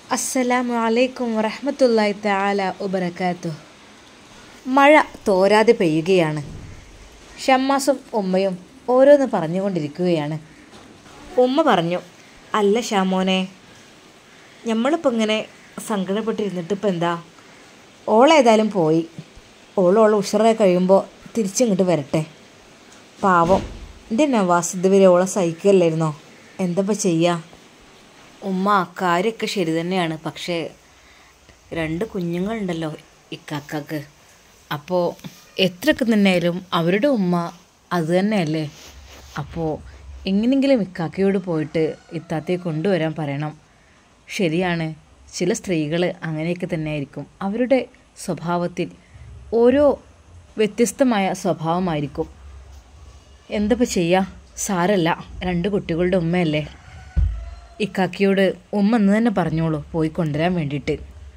അസ്സലാമു അലൈക്കും വറഹ്മത്തുള്ളാഹി തആല വബറകാതുഹു മഴ തോരാതെ പെയ്യുകയാണ് ഷമ്മാസും ഉമ്മയും ഓരോന്ന് പറഞ്ഞുകൊണ്ടിരിക്കുകയാണ് ഉമ്മ പറഞ്ഞു അല്ല ഷാമോനെ നമ്മളിപ്പോൾ ഇങ്ങനെ സങ്കടപ്പെട്ടിരുന്നിട്ട് ഇപ്പം എന്താ ഓളേതായാലും പോയി ഓളോളെ ഉഷറായി കഴിയുമ്പോൾ തിരിച്ചിങ്ങോട്ട് വരട്ടെ പാവം എൻ്റെ നവാസ് ഇതുവരെ ഓളെ സഹിക്കല്ലായിരുന്നോ എന്തപ്പോൾ ചെയ്യുക ഉമ്മ കാര്യമൊക്കെ ശരി തന്നെയാണ് പക്ഷേ രണ്ട് കുഞ്ഞുങ്ങളുണ്ടല്ലോ ഇക്കാക്കാക്ക് അപ്പോൾ എത്രയൊക്കെ തന്നെയായാലും അവരുടെ ഉമ്മ അത് തന്നെയല്ലേ അപ്പോൾ എങ്ങനെയെങ്കിലും ഇക്കാക്കയോട് പോയിട്ട് ഇത്താത്തയെ കൊണ്ടുവരാൻ പറയണം ശരിയാണ് ചില സ്ത്രീകൾ അങ്ങനെയൊക്കെ തന്നെയായിരിക്കും അവരുടെ സ്വഭാവത്തിൽ ഓരോ വ്യത്യസ്തമായ സ്വഭാവമായിരിക്കും എന്തപ്പോൾ ചെയ്യുക സാരല്ല രണ്ട് കുട്ടികളുടെ ഉമ്മയല്ലേ ഇക്കാക്കിയോട് ഉമ്മ എന്ന് തന്നെ പറഞ്ഞോളൂ പോയി കൊണ്ടുവരാൻ വേണ്ടിയിട്ട്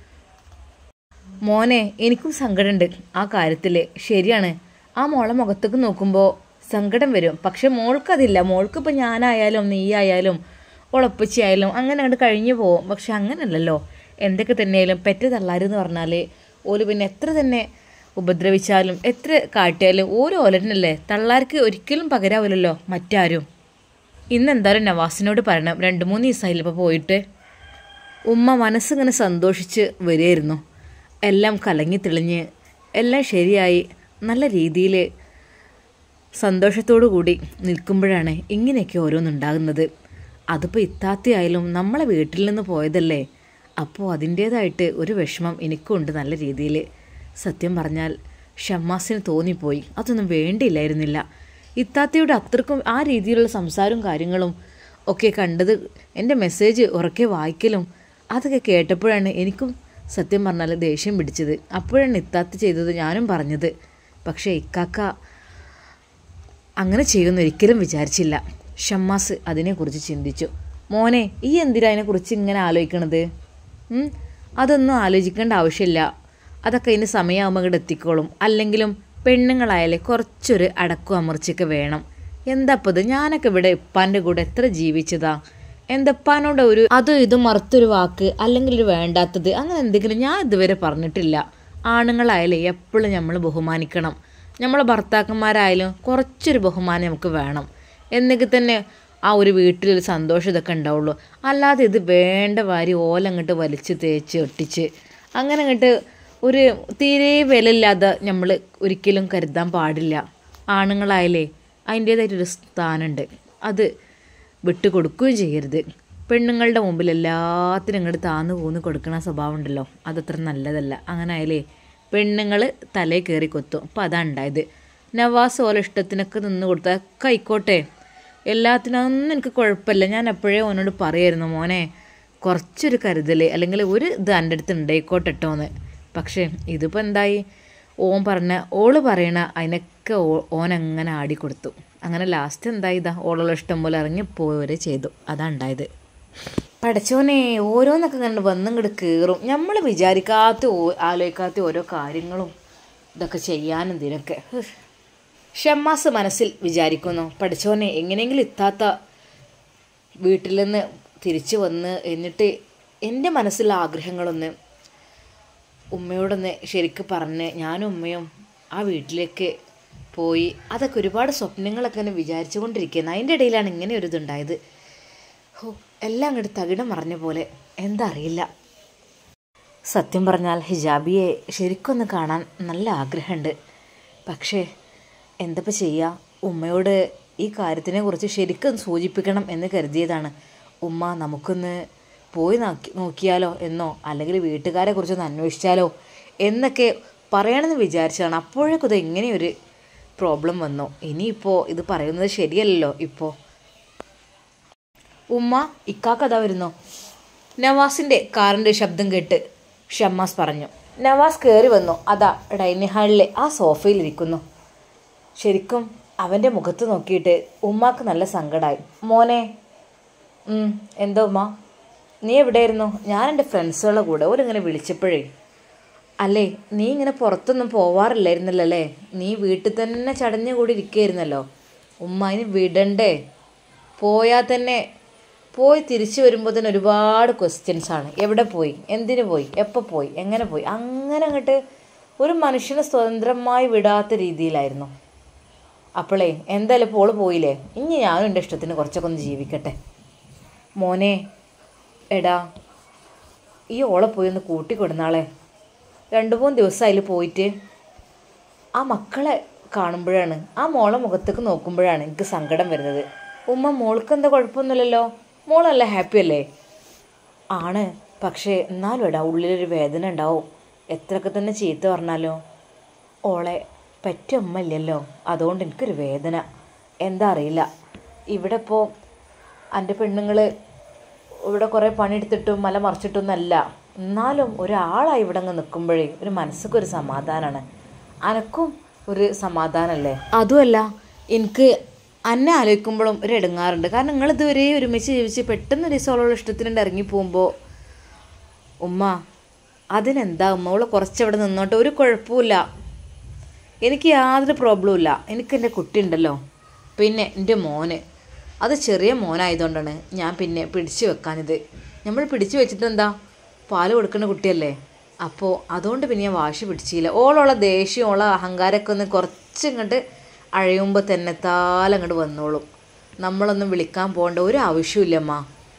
മോനെ എനിക്കും സങ്കടമുണ്ട് ആ കാര്യത്തിൽ ശരിയാണ് ആ മോളെ മുഖത്തേക്ക് നോക്കുമ്പോൾ സങ്കടം വരും പക്ഷെ മോൾക്കതില്ല മോൾക്കിപ്പോൾ ഞാനായാലും നീ ആയാലും ഉളപ്പച്ചി ആയാലും അങ്ങനെ അങ്ങോട്ട് കഴിഞ്ഞു പോകും പക്ഷെ അങ്ങനല്ലല്ലോ എന്തൊക്കെ തന്നെയായാലും പെറ്റ തള്ളാരെന്ന് പറഞ്ഞാൽ ഓല് പിന്നെ എത്ര തന്നെ ഉപദ്രവിച്ചാലും എത്ര കാട്ടിയാലും ഓരോ ഓലനല്ലേ തള്ളാർക്ക് ഒരിക്കലും പകരാവില്ലല്ലോ മറ്റാരും ഇന്ന് എന്തായാലും നവാസിനോട് പറയണം രണ്ട് മൂന്ന് ദിവസമായില്ല ഇപ്പോൾ പോയിട്ട് ഉമ്മ മനസ്സിങ്ങനെ സന്തോഷിച്ച് വരികയായിരുന്നു എല്ലാം കലങ്ങി തെളിഞ്ഞ് എല്ലാം ശരിയായി നല്ല രീതിയിൽ സന്തോഷത്തോടു കൂടി നിൽക്കുമ്പോഴാണ് ഇങ്ങനെയൊക്കെ ഓരോന്നുണ്ടാകുന്നത് അതിപ്പോൾ ഇത്താത്തയായാലും നമ്മളെ വീട്ടിൽ നിന്ന് പോയതല്ലേ അപ്പോൾ അതിൻ്റേതായിട്ട് ഒരു വിഷമം എനിക്കുണ്ട് നല്ല രീതിയിൽ സത്യം പറഞ്ഞാൽ ഷമ്മാസിന് തോന്നിപ്പോയി അതൊന്നും വേണ്ടിയില്ലായിരുന്നില്ല ഇത്താത്തയുടെ അത്രക്കും ആ രീതിയിലുള്ള സംസാരവും കാര്യങ്ങളും ഒക്കെ കണ്ടത് എൻ്റെ മെസ്സേജ് ഉറക്കെ വായിക്കലും അതൊക്കെ കേട്ടപ്പോഴാണ് എനിക്കും സത്യം പറഞ്ഞാൽ ദേഷ്യം പിടിച്ചത് അപ്പോഴാണ് ഇത്താത്ത ചെയ്തത് ഞാനും പറഞ്ഞത് പക്ഷേ ഇക്കാക്ക അങ്ങനെ ചെയ്യുമെന്ന് ഒരിക്കലും വിചാരിച്ചില്ല ഷമ്മാസ് അതിനെക്കുറിച്ച് ചിന്തിച്ചു മോനെ ഈ എന്തിനാ അതിനെക്കുറിച്ച് ഇങ്ങനെ ആലോചിക്കണത് ഉം? അതൊന്നും ആലോചിക്കേണ്ട ആവശ്യമില്ല അതൊക്കെ അതിന് സമയമാകുമ്പോൾ അങ്ങോട്ട് എത്തിക്കോളും അല്ലെങ്കിലും പെണ്ണുങ്ങളായാലേ കുറച്ചൊരു അടക്കും അമർച്ചയൊക്കെ വേണം എന്താപ്പോൾ ഇത് ഞാനൊക്കെ ഇവിടെ ഇപ്പാൻ്റെ കൂടെ എത്ര ജീവിച്ചതാ എന്തപ്പാനോട് ഒരു അതും ഇതും മറുത്തൊരു വാക്ക് അല്ലെങ്കിൽ ഒരു വേണ്ടാത്തത് അങ്ങനെ എന്തെങ്കിലും ഞാൻ ഇതുവരെ പറഞ്ഞിട്ടില്ല ആണുങ്ങളായാലേ എപ്പോഴും നമ്മൾ ബഹുമാനിക്കണം നമ്മളെ ഭർത്താക്കന്മാരായാലും കുറച്ചൊരു ബഹുമാനം നമുക്ക് വേണം എന്നെങ്കിൽ തന്നെ ആ ഒരു വീട്ടിലൊരു സന്തോഷം ഇതൊക്കെ ഉണ്ടാവുള്ളൂ അല്ലാതെ ഇത് വേണ്ട വാരി ഓലങ്ങോട്ട് വലിച്ച് തേച്ച് ഒട്ടിച്ച് അങ്ങനെ അങ്ങോട്ട് ഒരു തീരെ വിലയില്ലാതെ നമ്മൾ ഒരിക്കലും കരുതാൻ പാടില്ല ആണുങ്ങളായാലേ അതിൻ്റേതായിട്ടൊരു സ്ഥാനമുണ്ട് അത് വിട്ടു കൊടുക്കുകയും ചെയ്യരുത് പെണ്ണുങ്ങളുടെ മുമ്പിൽ എല്ലാത്തിനും ഇങ്ങോട്ട് താന്നു കൂന്ന് കൊടുക്കണ സ്വഭാവം ഉണ്ടല്ലോ അതത്ര നല്ലതല്ല അങ്ങനെ ആയാലേ പെണ്ണുങ്ങൾ തലയിൽ കയറി കൊത്തും അപ്പം അതാണ് ഉണ്ടായത് നവാസ് ഓല ഇഷ്ടത്തിനൊക്കെ നിന്ന് കൊടുത്താൽ കൈക്കോട്ടെ എല്ലാത്തിനൊന്നും എനിക്ക് കുഴപ്പമില്ല ഞാൻ എപ്പോഴേ ഓനോട് പറയായിരുന്നു മോനെ കുറച്ചൊരു കരുതൽ അല്ലെങ്കിൽ ഒരു ഇത് എൻ്റെ അടുത്ത് ഉണ്ടായിക്കോട്ടെ എന്ന് പക്ഷേ ഇതിപ്പോൾ എന്തായി ഓൻ പറഞ്ഞ ഓള് പറയണ അതിനൊക്കെ ഓ- ഓൻ അങ്ങനെ ആടിക്കൊടുത്തു അങ്ങനെ ലാസ്റ്റ് എന്തായി ഇതാ ഓളുള്ള ഇഷ്ടം പോലെ ഇറങ്ങി പോവരെ ചെയ്തു അതാണ് ഉണ്ടായത് പഠിച്ചോനെ ഓരോന്നൊക്കെ കണ്ട് വന്നിങ്ങോട്ട് കയറും നമ്മൾ വിചാരിക്കാത്ത ഓ- ആലോചിക്കാത്ത ഓരോ കാര്യങ്ങളും ഇതൊക്കെ ചെയ്യാനും ഇതിനൊക്കെ ഹ്. ഷമ്മാസ് മനസ്സിൽ വിചാരിക്കുന്നു പഠിച്ചോനെ എങ്ങനെയെങ്കിലും ഇത്താത്ത വീട്ടിൽ നിന്ന് തിരിച്ചു വന്ന് എന്നിട്ട് എൻ്റെ മനസ്സിലുള്ള ആഗ്രഹങ്ങളൊന്ന് ഉമ്മയോടൊന്ന് ശരിക്ക് പറഞ്ഞ് ഞാനും ഉമ്മയും ആ വീട്ടിലേക്ക് പോയി അതൊക്കെ ഒരുപാട് സ്വപ്നങ്ങളൊക്കെ ഇങ്ങനെ വിചാരിച്ചു കൊണ്ടിരിക്കുന്നത് അതിൻ്റെ ഇടയിലാണ് ഇങ്ങനെ ഒരു ഇതുണ്ടായത് ഹോ എല്ലാം അങ്ങോട്ട് തകിടം മറിഞ്ഞ പോലെ എന്താ അറിയില്ല സത്യം പറഞ്ഞാൽ ഹിജാബിയെ ശരിക്കൊന്ന് കാണാൻ നല്ല ആഗ്രഹമുണ്ട് പക്ഷേ എന്തപ്പോൾ ചെയ്യുക ഉമ്മയോട് ഈ കാര്യത്തിനെ കുറിച്ച് ശരിക്കും സൂചിപ്പിക്കണം എന്ന് കരുതിയതാണ് ഉമ്മ നമുക്കൊന്ന് പോയി നോക്കി നോക്കിയാലോ എന്നോ അല്ലെങ്കിൽ വീട്ടുകാരെ കുറിച്ചൊന്ന് അന്വേഷിച്ചാലോ എന്നൊക്കെ പറയണമെന്ന് വിചാരിച്ചതാണ് അപ്പോഴേക്കും ഇത് ഇങ്ങനെയൊരു പ്രോബ്ലം വന്നു ഇനിയിപ്പോൾ ഇത് പറയുന്നത് ശരിയല്ലല്ലോ ഇപ്പോൾ ഉമ്മ ഇക്കാക്കഥ വരുന്നു നവാസിന്റെ കാറിന്റെ ശബ്ദം കേട്ട് ഷമ്മാസ് പറഞ്ഞു നവാസ് കയറി വന്നു അതാ ഡൈനിങ് ഹാളിലെ ആ സോഫയിലിരിക്കുന്നു ശരിക്കും അവൻ്റെ മുഖത്ത് നോക്കിയിട്ട് ഉമ്മാക്ക് നല്ല സങ്കടമായി മോനെ ഉം, എന്താ ഉമ്മ നീ എവിടെയായിരുന്നു ഞാൻ എൻ്റെ ഫ്രണ്ട്സുകളുടെ കൂടെ ഓരിങ്ങനെ വിളിച്ചപ്പോഴേ അല്ലേ നീ ഇങ്ങനെ പുറത്തൊന്നും പോവാറില്ലായിരുന്നല്ലോ അല്ലേ നീ വീട്ടിൽ തന്നെ ചടഞ്ഞു കൂടി ഇരിക്കുകയായിരുന്നല്ലോ ഉമ്മ അതിന് വിടണ്ടേ പോയാൽ തന്നെ പോയി തിരിച്ചു വരുമ്പോൾ തന്നെ ഒരുപാട് ക്വസ്റ്റ്യൻസ് ആണ് എവിടെ പോയി എന്തിനു പോയി എപ്പോൾ പോയി എങ്ങനെ പോയി അങ്ങനെ അങ്ങോട്ട് ഒരു മനുഷ്യനെ സ്വതന്ത്രമായി വിടാത്ത രീതിയിലായിരുന്നു അപ്പോളേ എന്തായാലും ഇപ്പോൾ ഓള് പോയില്ലേ ഇനി ഞാനും എൻ്റെ ഇഷ്ടത്തിന് കുറച്ചൊക്കെ ഒന്ന് ജീവിക്കട്ടെ മോനെ എടാ ഈ ഓളെ പോയി ഒന്ന് കൂട്ടിക്കൊടുന്നാളെ രണ്ട് മൂന്ന് ദിവസം അതിൽ പോയിട്ട് ആ മക്കളെ കാണുമ്പോഴാണ് ആ മോളെ മുഖത്തേക്ക് നോക്കുമ്പോഴാണ് എനിക്ക് സങ്കടം വരുന്നത് ഉമ്മ മോൾക്ക് എന്താ കുഴപ്പമൊന്നുമില്ലല്ലോ മോളല്ല ഹാപ്പി അല്ലേ ആണ് പക്ഷേ എന്നാലും എടാ ഉള്ളിലൊരു വേദന ഉണ്ടാവും എത്രയൊക്കെ തന്നെ ചീത്ത പറഞ്ഞാലോ ഓളെ പറ്റിയ ഉമ്മ ഇല്ലല്ലോ അതുകൊണ്ട് എനിക്കൊരു വേദന എന്താ അറിയില്ല ഇവിടെ ഇപ്പോൾ എൻ്റെ പെണ്ണുങ്ങൾ ഇവിടെ കുറേ പണിയെടുത്തിട്ടും മല മറിച്ചിട്ടൊന്നല്ല എന്നാലും ഒരാളായി ഇവിടെ അങ്ങ് നിൽക്കുമ്പോഴേ ഒരു മനസ്സൊക്കെ ഒരു സമാധാനമാണ് അനക്കും ഒരു സമാധാനമല്ലേ അതുമല്ല എനിക്ക് അന്നെ ആലോചിക്കുമ്പോഴും ഒരു ഇടങ്ങാറുണ്ട് കാരണം നിങ്ങൾ ഇതുവരെ ഒരുമിച്ച് ജീവിച്ച് പെട്ടെന്ന് ഒരു സോളോളം ഇഷ്ടത്തിനുണ്ട് ഇറങ്ങി പോകുമ്പോൾ ഉമ്മ അതിനെന്താ ഉമ്മ അവള് കുറച്ചവിടെ നിന്നോട്ടെ ഒരു കുഴപ്പമില്ല എനിക്ക് യാതൊരു പ്രോബ്ലവും ഇല്ല എനിക്ക് എൻ്റെ കുട്ടി ഉണ്ടല്ലോ പിന്നെ എൻ്റെ മോന് അത് ചെറിയ മോനായതുകൊണ്ടാണ് ഞാൻ പിന്നെ പിടിച്ചു വെക്കാനിത് നമ്മൾ പിടിച്ചു വെച്ചിട്ട് എന്താ പാല് കൊടുക്കുന്ന കുട്ടിയല്ലേ അപ്പോൾ അതുകൊണ്ട് പിന്നെ ഞാൻ വാശി പിടിച്ചില്ല ഓളോളെ ദേഷ്യം ഓളെ അഹങ്കാരമൊക്കെ ഒന്ന് കുറച്ച് ഇങ്ങോട്ട് അഴയുമ്പോൾ തന്നെ താലങ്ങോട്ട് വന്നോളും നമ്മളൊന്നും വിളിക്കാൻ പോകേണ്ട ഒരു ആവശ്യമില്ലമ്മ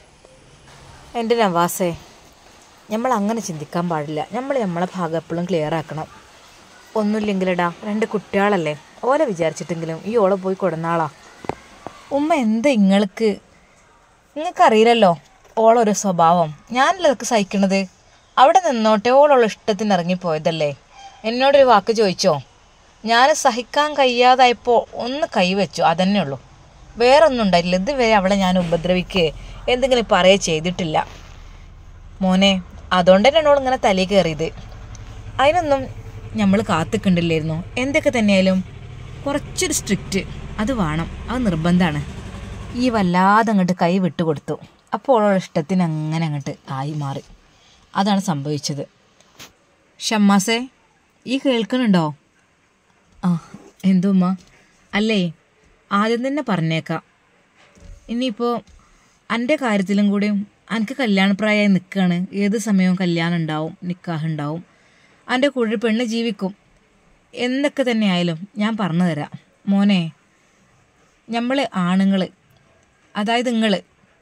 എൻ്റെ നവാസേ നമ്മൾ അങ്ങനെ ചിന്തിക്കാൻ പാടില്ല നമ്മൾ നമ്മളെ ഭാഗം എപ്പോഴും ക്ലിയർ ആക്കണം ഒന്നുമില്ലെങ്കിലടാ രണ്ട് കുട്ടികളല്ലേ ഓലെ വിചാരിച്ചിട്ടെങ്കിലും ഈ ഓളെ പോയി കൊടുന്നാളാ ഉമ്മ എന്താ ഇങ്ങൾക്ക് നിങ്ങൾക്കറിയില്ലല്ലോ ഓളൊരു സ്വഭാവം ഞാനല്ലേ ഇതൊക്കെ സഹിക്കണത് അവിടെ നിന്നോട്ടെ ഓളുള്ള ഇഷ്ടത്തിന് ഇറങ്ങിപ്പോയതല്ലേ എന്നോടൊരു വാക്ക് ചോദിച്ചോ ഞാൻ സഹിക്കാൻ കഴിയാതായപ്പോൾ ഒന്ന് കൈവച്ചു അതന്നെ ഉള്ളൂ വേറെ ഒന്നും ഉണ്ടായില്ല ഇതുവരെ അവളെ ഞാൻ ഉപദ്രവിക്കുക എന്തെങ്കിലും പറയേ ചെയ്തിട്ടില്ല മോനെ അതുകൊണ്ട് തന്നെ എന്നോട് ഇങ്ങനെ തലയിൽ കയറിയത് അതിനൊന്നും നമ്മൾ കാത്തിക്കണ്ടില്ലായിരുന്നു എന്തൊക്കെ തന്നെയായാലും കുറച്ചൊരു സ്ട്രിക്റ്റ് അത് വേണം അത് നിർബന്ധമാണ് ഈ വല്ലാതെ അങ്ങോട്ട് കൈ വിട്ടു കൊടുത്തു അപ്പോൾ ഓളുടെ ഇഷ്ടത്തിന് അങ്ങനെ അങ്ങോട്ട് ആയി മാറി അതാണ് സംഭവിച്ചത് ഷമ്മാസേ ഈ കേൾക്കണുണ്ടോ ആ എന്തുമ്മ അല്ലേ ആദ്യം തന്നെ പറഞ്ഞേക്കാം ഇനിയിപ്പോൾ എൻ്റെ കാര്യത്തിലും കൂടിയും എനിക്ക് കല്യാണപ്രായമായി നിൽക്കുകയാണ് ഏത് സമയവും കല്യാണം ഉണ്ടാവും നിക്കാഹ് ഉണ്ടാവും എൻ്റെ കൂടെ പെണ്ണ് ജീവിക്കും എന്തൊക്കെ തന്നെ ആയാലും ഞാൻ പറഞ്ഞു തരാം മോനെ നമ്മൾ ആണുങ്ങൾ അതായത് നിങ്ങൾ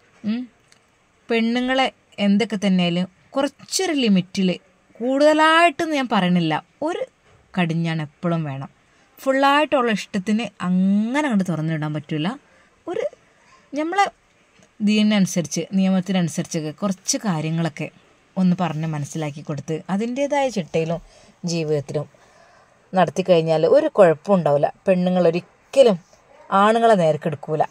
പെണ്ണുങ്ങളെ എന്തൊക്കെ തന്നെയായാലും കുറച്ചൊരു ലിമിറ്റിൽ കൂടുതലായിട്ടൊന്നും ഞാൻ പറയണില്ല ഒരു കടിഞ്ഞാണ് എപ്പോഴും വേണം ഫുള്ളായിട്ടുള്ള ഇഷ്ടത്തിന് അങ്ങനെ അങ്ങോട്ട് തുറന്നിടാൻ പറ്റില്ല ഒരു നമ്മളെ ദീനനുസരിച്ച് നിയമത്തിനനുസരിച്ചൊക്കെ കുറച്ച് കാര്യങ്ങളൊക്കെ ഒന്ന് പറഞ്ഞ് മനസ്സിലാക്കി കൊടുത്ത് അതിൻ്റേതായ ചിട്ടയിലും ജീവിതത്തിലും നടത്തി കഴിഞ്ഞാൽ ഒരു കുഴപ്പവും ഉണ്ടാവില്ല പെണ്ണുങ്ങൾ ഒരിക്കലും ആണുങ്ങളെ നേർക്കെടുക്കൂല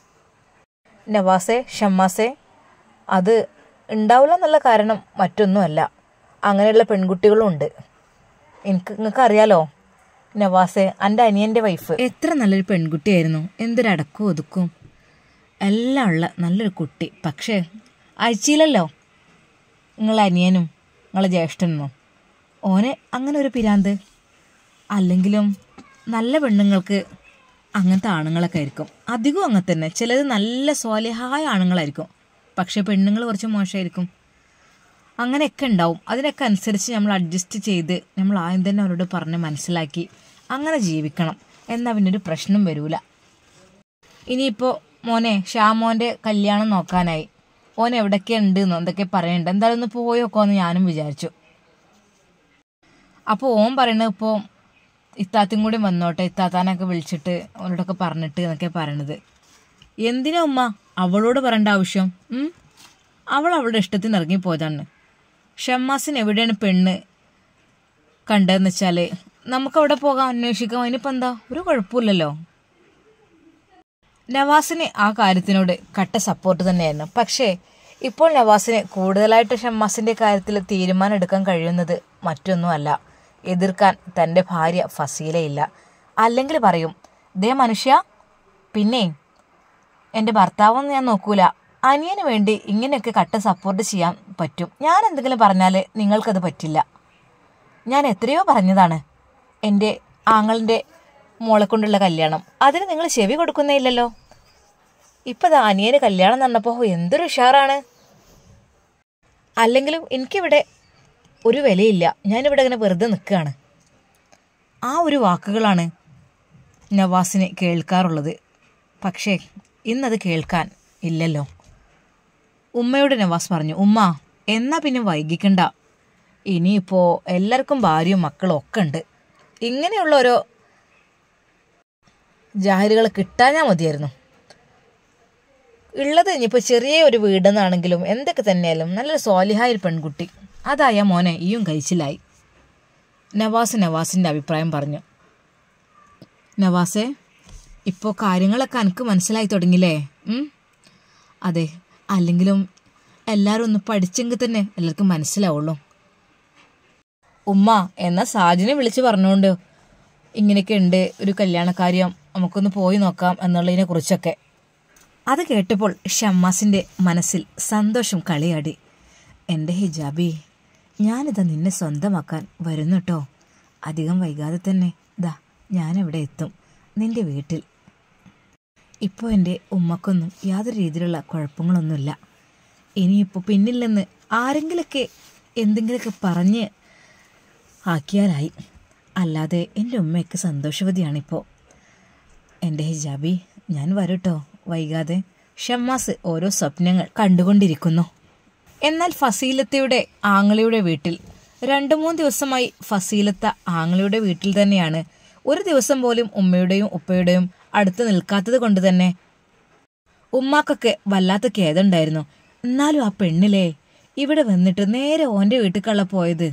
നവാസെ ഷമ്മാസെ അത് ഉണ്ടാവില്ല എന്നുള്ള കാരണം മറ്റൊന്നുമല്ല അങ്ങനെയുള്ള പെൺകുട്ടികളും ഉണ്ട് എനിക്ക് നിങ്ങൾക്ക് അറിയാലോ നവാസെ എൻ്റെ അനിയൻ്റെ വൈഫ് എത്ര നല്ലൊരു പെൺകുട്ടിയായിരുന്നു എന്തൊരു അടക്കവും ഒതുക്കും എല്ലാം ഉള്ള നല്ലൊരു കുട്ടി പക്ഷേ അയച്ചില്ലല്ലോ നിങ്ങളെ അനിയനും നിങ്ങളെ ജ്യേഷ്ഠനും ഓന് അങ്ങനെ ഒരു പിരാന്ത് അല്ലെങ്കിലും നല്ല പെണ്ണുങ്ങൾക്ക് അങ്ങനത്തെ ആണുങ്ങളൊക്കെ ആയിരിക്കും അധികവും അങ്ങനെ തന്നെ ചിലത് നല്ല സ്വാലിഹായ ആണുങ്ങളായിരിക്കും പക്ഷേ പെണ്ണുങ്ങൾ കുറച്ച് മോശമായിരിക്കും അങ്ങനെയൊക്കെ ഉണ്ടാവും അതിനൊക്കെ അനുസരിച്ച് നമ്മൾ അഡ്ജസ്റ്റ് ചെയ്ത് നമ്മൾ ആദ്യം തന്നെ അവരോട് പറഞ്ഞ് മനസ്സിലാക്കി അങ്ങനെ ജീവിക്കണം എന്നാൽ പിന്നെ ഒരു പ്രശ്നം വരൂല ഇനിയിപ്പോൾ മോനെ ഷ്യാമോൻ്റെ കല്യാണം നോക്കാനായി ഓൻ എവിടെയൊക്കെ ഉണ്ട് എന്നോ എന്തൊക്കെ പറയുന്നുണ്ട് എന്തായാലും ഒന്ന് പോയി നോക്കാമെന്ന് ഞാനും വിചാരിച്ചു അപ്പോൾ ഓൻ പറയണത് ഇപ്പോൾ ഇത്താത്തും കൂടി വന്നോട്ടെ ഇത്താത്താനൊക്കെ വിളിച്ചിട്ട് അവരോടൊക്കെ പറഞ്ഞിട്ട് എന്നൊക്കെ പറയണത് എന്തിനാ ഉമ്മ അവളോട് പറയേണ്ട ആവശ്യം ഉം? അവൾ അവളുടെ ഇഷ്ടത്തിന് ഇറങ്ങിപ്പോയതാണ് ഷമ്മാസിന് എവിടെയാണ് പെണ്ണ് കണ്ടതെന്ന് വെച്ചാൽ നമുക്കവിടെ പോകാം അന്വേഷിക്കാം അതിനിപ്പോൾ എന്താ ഒരു കുഴപ്പമില്ലല്ലോ നവാസിന് ആ കാര്യത്തിനോട് കട്ട സപ്പോർട്ട് തന്നെയായിരുന്നു പക്ഷേ ഇപ്പോൾ നവാസിന് കൂടുതലായിട്ട് ഷമ്മാസിൻ്റെ കാര്യത്തിൽ തീരുമാനം എടുക്കാൻ കഴിയുന്നത് മറ്റൊന്നുമല്ല എതിർക്കാൻ തൻ്റെ ഭാര്യ ഫസീലയില്ല അല്ലെങ്കിൽ പറയും ദേ മനുഷ്യ പിന്നെ എൻ്റെ ഭർത്താവൊന്നും ഞാൻ നോക്കൂല അനിയന് വേണ്ടി ഇങ്ങനെയൊക്കെ കട്ട സപ്പോർട്ട് ചെയ്യാൻ പറ്റും ഞാൻ എന്തെങ്കിലും പറഞ്ഞാൽ നിങ്ങൾക്കത് പറ്റില്ല ഞാൻ എത്രയോ പറഞ്ഞതാണ് എൻ്റെ ആങ്ങളിൻ്റെ മോളെ കൊണ്ടുള്ള കല്യാണം അതിന് നിങ്ങൾ ചെവി കൊടുക്കുന്നേ ഇല്ലല്ലോ ഇപ്പം ദാ അനിയന് കല്യാണം നടന്നപ്പോൾ എന്തൊരു ഉഷാറാണ് അല്ലെങ്കിലും എനിക്കിവിടെ ഒരു വിലയില്ല ഞാനിവിടെ ഇങ്ങനെ വെറുതെ നിൽക്കുകയാണ് ആ ഒരു വാക്കുകളാണ് നവാസിന് കേൾക്കാറുള്ളത് പക്ഷേ ഇന്നത് കേൾക്കാൻ ഇല്ലല്ലോ ഉമ്മയോട് നവാസ് പറഞ്ഞു ഉമ്മ എന്നാ പിന്നെ വൈകിക്കണ്ട ഇനിയിപ്പോൾ എല്ലാവർക്കും ഭാര്യയും മക്കളും ഒക്കെ ഉണ്ട് ഇങ്ങനെയുള്ള ഓരോ ജാഹിലുകൾ കിട്ടാഞ്ഞാൽ മതിയായിരുന്നു ഉള്ളത് ഇനിയിപ്പോൾ ചെറിയ ഒരു വീടെന്നാണെങ്കിലും എന്തൊക്കെ തന്നെയായാലും നല്ലൊരു സ്വാലിഹായ ഒരു പെൺകുട്ടി അതായ മോനെ ഈയും കഴിച്ചിലായി നവാസ് നവാസിൻ്റെ അഭിപ്രായം പറഞ്ഞു നവാസേ ഇപ്പോൾ കാര്യങ്ങളൊക്കെ എനിക്ക് മനസ്സിലായി തുടങ്ങിയില്ലേ ഉം? അതെ അല്ലെങ്കിലും എല്ലാവരും ഒന്ന് പഠിച്ചെങ്കിൽ തന്നെ എല്ലാവർക്കും മനസ്സിലാവുള്ളൂ ഉമ്മ എന്നാ സാജിനെ വിളിച്ച് പറഞ്ഞുകൊണ്ട് ഇങ്ങനെയൊക്കെ ഉണ്ട് ഒരു കല്യാണക്കാര്യം നമുക്കൊന്ന് പോയി നോക്കാം എന്നുള്ളതിനെ കുറിച്ചൊക്കെ അത് കേട്ടപ്പോൾ ഷമ്മാസിൻ്റെ മനസ്സിൽ സന്തോഷം കളിയാടി എൻ്റെ ഹിജാബി ഞാനിതാ നിന്നെ സ്വന്തമാക്കാൻ വരുന്നു കേട്ടോ അധികം വൈകാതെ തന്നെ ദാ ഞാനിവിടെ എത്തും നിന്റെ വീട്ടിൽ ഇപ്പോൾ എൻ്റെ ഉമ്മക്കൊന്നും യാതൊരു രീതിയിലുള്ള കുഴപ്പങ്ങളൊന്നുമില്ല ഇനിയിപ്പോൾ പിന്നിൽ നിന്ന് ആരെങ്കിലൊക്കെ എന്തെങ്കിലുമൊക്കെ പറഞ്ഞ് ആക്കിയാലായി അല്ലാതെ എൻ്റെ ഉമ്മയൊക്കെ സന്തോഷവതിയാണിപ്പോൾ എൻ്റെ ഹിജാബി ഞാൻ വരട്ടോ വൈകാതെ ഷമ്മാസ് ഓരോ സ്വപ്നങ്ങൾ കണ്ടുകൊണ്ടിരിക്കുന്നു എന്നാൽ ഫസീലത്തയുടെ ആങ്ങളയുടെ വീട്ടിൽ രണ്ടു മൂന്ന് ദിവസമായി ഫസീലത്ത ആങ്ങളയുടെ വീട്ടിൽ തന്നെയാണ് ഒരു ദിവസം പോലും ഉമ്മയുടെയും ഉപ്പയുടെയും അടുത്ത് നിൽക്കാത്തത് കൊണ്ട് തന്നെ ഉമ്മാക്കൊക്കെ വല്ലാത്ത ഖേദമുണ്ടായിരുന്നു എന്നാലും ആ പെണ്ണിലേ ഇവിടെ വന്നിട്ട് നേരെ ഓൻ്റെ വീട്ടിലേക്കുള്ള പോയത്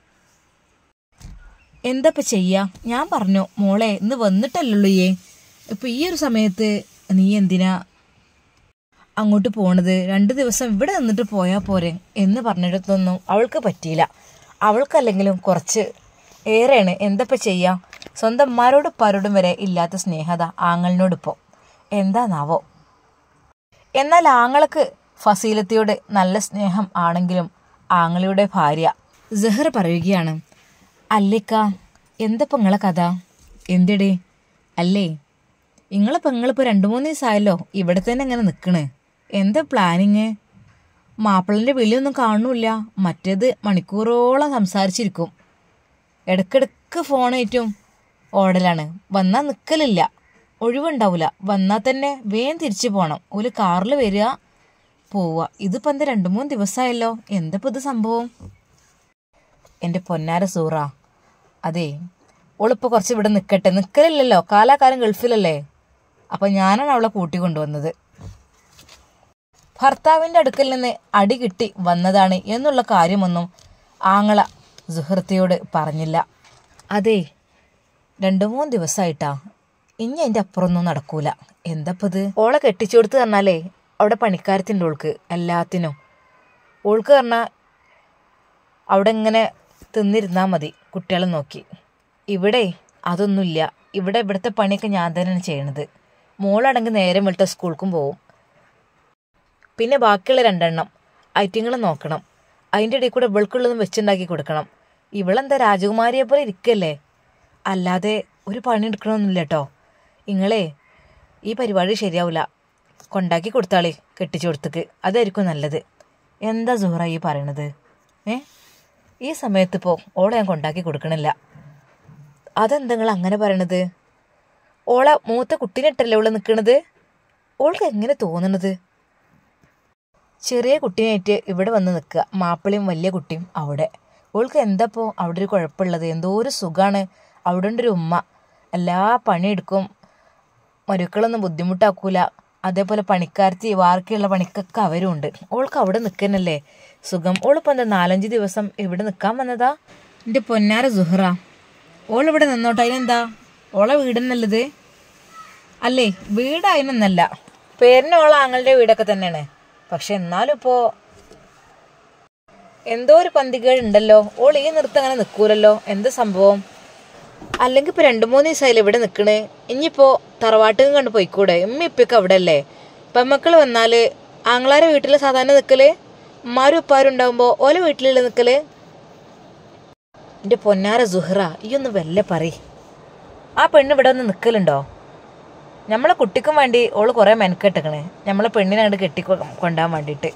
എന്തപ്പ ചെയ്യാ ഞാൻ പറഞ്ഞു മോളെ ഇന്ന് വന്നിട്ടല്ലുള്ളൂ ഏ ഇപ്പൊ ഈ ഒരു സമയത്ത് നീ എന്തിനാ അങ്ങോട്ട് പോണത് രണ്ട് ദിവസം ഇവിടെ നിന്നിട്ട് പോയാൽ പോരെ എന്ന് പറഞ്ഞിടത്തൊന്നും അവൾക്ക് പറ്റിയില്ല അവൾക്കല്ലെങ്കിലും കുറച്ച് ഏറെയാണ് എന്തപ്പ ചെയ്യാം സ്വന്തം അമ്മാരോടും ഉപ്പാരോടും വരെ ഇല്ലാത്ത സ്നേഹത ആങ്ങളിനോടിപ്പോൾ എന്താന്നാവോ എന്നാൽ ആങ്ങൾക്ക് ഫസീലത്തിയോട് നല്ല സ്നേഹം ആണെങ്കിലും ആങ്ങളിയുടെ ഭാര്യ ജഹർ പറയുകയാണ് അല്ലേക്ക എന്തപ്പോ നിങ്ങളെ കഥ എന്തിടേ അല്ലേ നിങ്ങളെ പെങ്ങളിപ്പോൾ രണ്ട് മൂന്ന് ദിവസമായല്ലോ ഇവിടെ തന്നെ ഇങ്ങനെ നിൽക്കണ് എന്താ പ്ലാനിങ് മാപ്പിളിൻ്റെ വിളിയൊന്നും കാണുന്നില്ല മറ്റേത് മണിക്കൂറോളം സംസാരിച്ചിരിക്കും ഇടയ്ക്കിടയ്ക്ക് ഫോണേറ്റും ഓടലാണ് വന്നാൽ നിൽക്കലില്ല ഒഴിവുണ്ടാവില്ല വന്നാൽ തന്നെ വേഗം തിരിച്ചു പോകണം ഒരു കാറിൽ വരിക പോവുക ഇതിപ്പോൾ എന്താ രണ്ട് മൂന്ന് ദിവസമായല്ലോ എന്താ ഇത് സംഭവം എൻ്റെ പൊന്നാര സൂറ അതെ ഓളിപ്പോൾ കുറച്ച് ഇവിടെ നിൽക്കട്ടെ നിൽക്കലില്ലല്ലോ കാലാകാലം ഗൾഫിലല്ലേ അപ്പം ഞാനാണ് അവളെ കൂട്ടി കൊണ്ടുവന്നത് ഭർത്താവിൻ്റെ അടുക്കൽ നിന്ന് അടി കിട്ടി വന്നതാണ് എന്നുള്ള കാര്യമൊന്നും ആങ്ങള സുഹൃത്തിയോട് പറഞ്ഞില്ല അതെ രണ്ട് മൂന്ന് ദിവസമായിട്ടാ ഇനി അതിൻ്റെ അപ്പുറമൊന്നും നടക്കൂല എന്തപ്പത് ഓളെ കെട്ടിച്ചു കൊടുത്ത് പറഞ്ഞാലേ അവിടെ പണിക്കാരത്തിൻ്റെ ഓൾക്ക് എല്ലാത്തിനും ഓൾക്ക് പറഞ്ഞാൽ അവിടെ ഇങ്ങനെ തിന്നിരുന്നാൽ മതി കുട്ടികളെ നോക്കി ഇവിടെ അതൊന്നുമില്ല ഇവിടെ ഇവിടുത്തെ പണിയൊക്കെ ഞാൻ തന്നെയാണ് ചെയ്യണത് മോളടങ്ങ് നേരം വെളുത്ത സ്കൂൾക്കും പോവും പിന്നെ ബാക്കിയുള്ള രണ്ടെണ്ണം ഐറ്റിങ്ങളെ നോക്കണം അതിൻ്റെ ഇടയിൽ കൂടെ ഇവൾക്കുള്ളതും വെച്ചുണ്ടാക്കി കൊടുക്കണം ഇവളെന്താ രാജകുമാരിയെ പോലെ ഇരിക്കല്ലേ അല്ലാതെ ഒരു പണി എടുക്കണമെന്നില്ല കേട്ടോ നിങ്ങളെ ഈ പരിപാടി ശരിയാവില്ല കൊണ്ടാക്കി കൊടുത്താളേ കെട്ടിച്ചു കൊടുത്തേക്ക് അതായിരിക്കും നല്ലത് എന്താ സുഹറ ഈ പറയണത് ഏ ഈ സമയത്തിപ്പോൾ ഓളെ ഞാൻ കൊണ്ടാക്കി കൊടുക്കണില്ല അതെന്താ നിങ്ങൾ അങ്ങനെ പറയണത് ഓളെ മൂത്ത കുട്ടീനിട്ടല്ലേ ഓള് നിൽക്കണത് ഓൾക്ക് എങ്ങനെ തോന്നണത് ചെറിയ കുട്ടീനായിട്ട് ഇവിടെ വന്ന് നിൽക്കുക മാപ്പിളയും വലിയ കുട്ടിയും അവിടെ ഓൾക്ക് എന്താപ്പോ അവിടെ ഒരു കുഴപ്പമുള്ളത് എന്തോ ഒരു സുഖമാണ് അവിടെ ഉണ്ടൊരു ഉമ്മ എല്ലാ പണിയെടുക്കും മരുക്കളൊന്നും ബുദ്ധിമുട്ടാക്കൂല അതേപോലെ പണിക്കാരത്തി വാർക്കയുള്ള പണിക്കൊക്കെ അവരും ഉണ്ട് ഓൾക്ക് അവിടെ നിൽക്കുന്നല്ലേ സുഖം ഓളിപ്പോൾ എന്താ നാലഞ്ച് ദിവസം ഇവിടെ നിൽക്കാൻ വന്നതാ എൻ്റെ പൊന്നാര സുഹറ ഓളിവിടെ നിന്നോട്ടെ അതിനെന്താ ഓളെ വീടെന്നല്ലത് അല്ലേ വീടായനൊന്നല്ല പേരിന് ഓളെ ആങ്ങളുടെ വീടൊക്കെ തന്നെയാണ് പക്ഷെ എന്നാലും ഇപ്പോൾ എന്തോ ഒരു പന്തികേട് ഉണ്ടല്ലോ ഓൾ ഈ നൃത്തം അങ്ങനെ നിൽക്കൂലല്ലോ എന്താ സംഭവം അല്ലെങ്കിൽ ഇപ്പോൾ രണ്ട് മൂന്ന് ദിവസമായില്ലേ ഇവിടെ നിൽക്കണേ ഇനിയിപ്പോൾ തറവാട്ടും കണ്ട് പോയിക്കൂടെ ഉമ്മ ഇപ്പൊക്കെ അവിടെ അല്ലേ പെമ്മക്കൾ വന്നാൽ ആങ്ങളാരെ വീട്ടിൽ സാധാരണ നിൽക്കല് ഉമ്മാരും ഉപ്പാരും ഉണ്ടാകുമ്പോൾ ഓല വീട്ടിലുള്ള നിൽക്കല് എൻ്റെ പൊന്നാര സുഹറ ഈ ഒന്ന് വല്ല പറ ആ പെണ്ണ് ഇവിടെ ഒന്ന് നിൽക്കലുണ്ടോ നമ്മളെ കുട്ടിക്കും വേണ്ടി ഓള് കുറേ മെനക്കെട്ടിക്കണേ നമ്മളെ പെണ്ണിനെ അങ്ങോട്ട് കെട്ടി കൊണ്ടാൻ വേണ്ടിയിട്ട്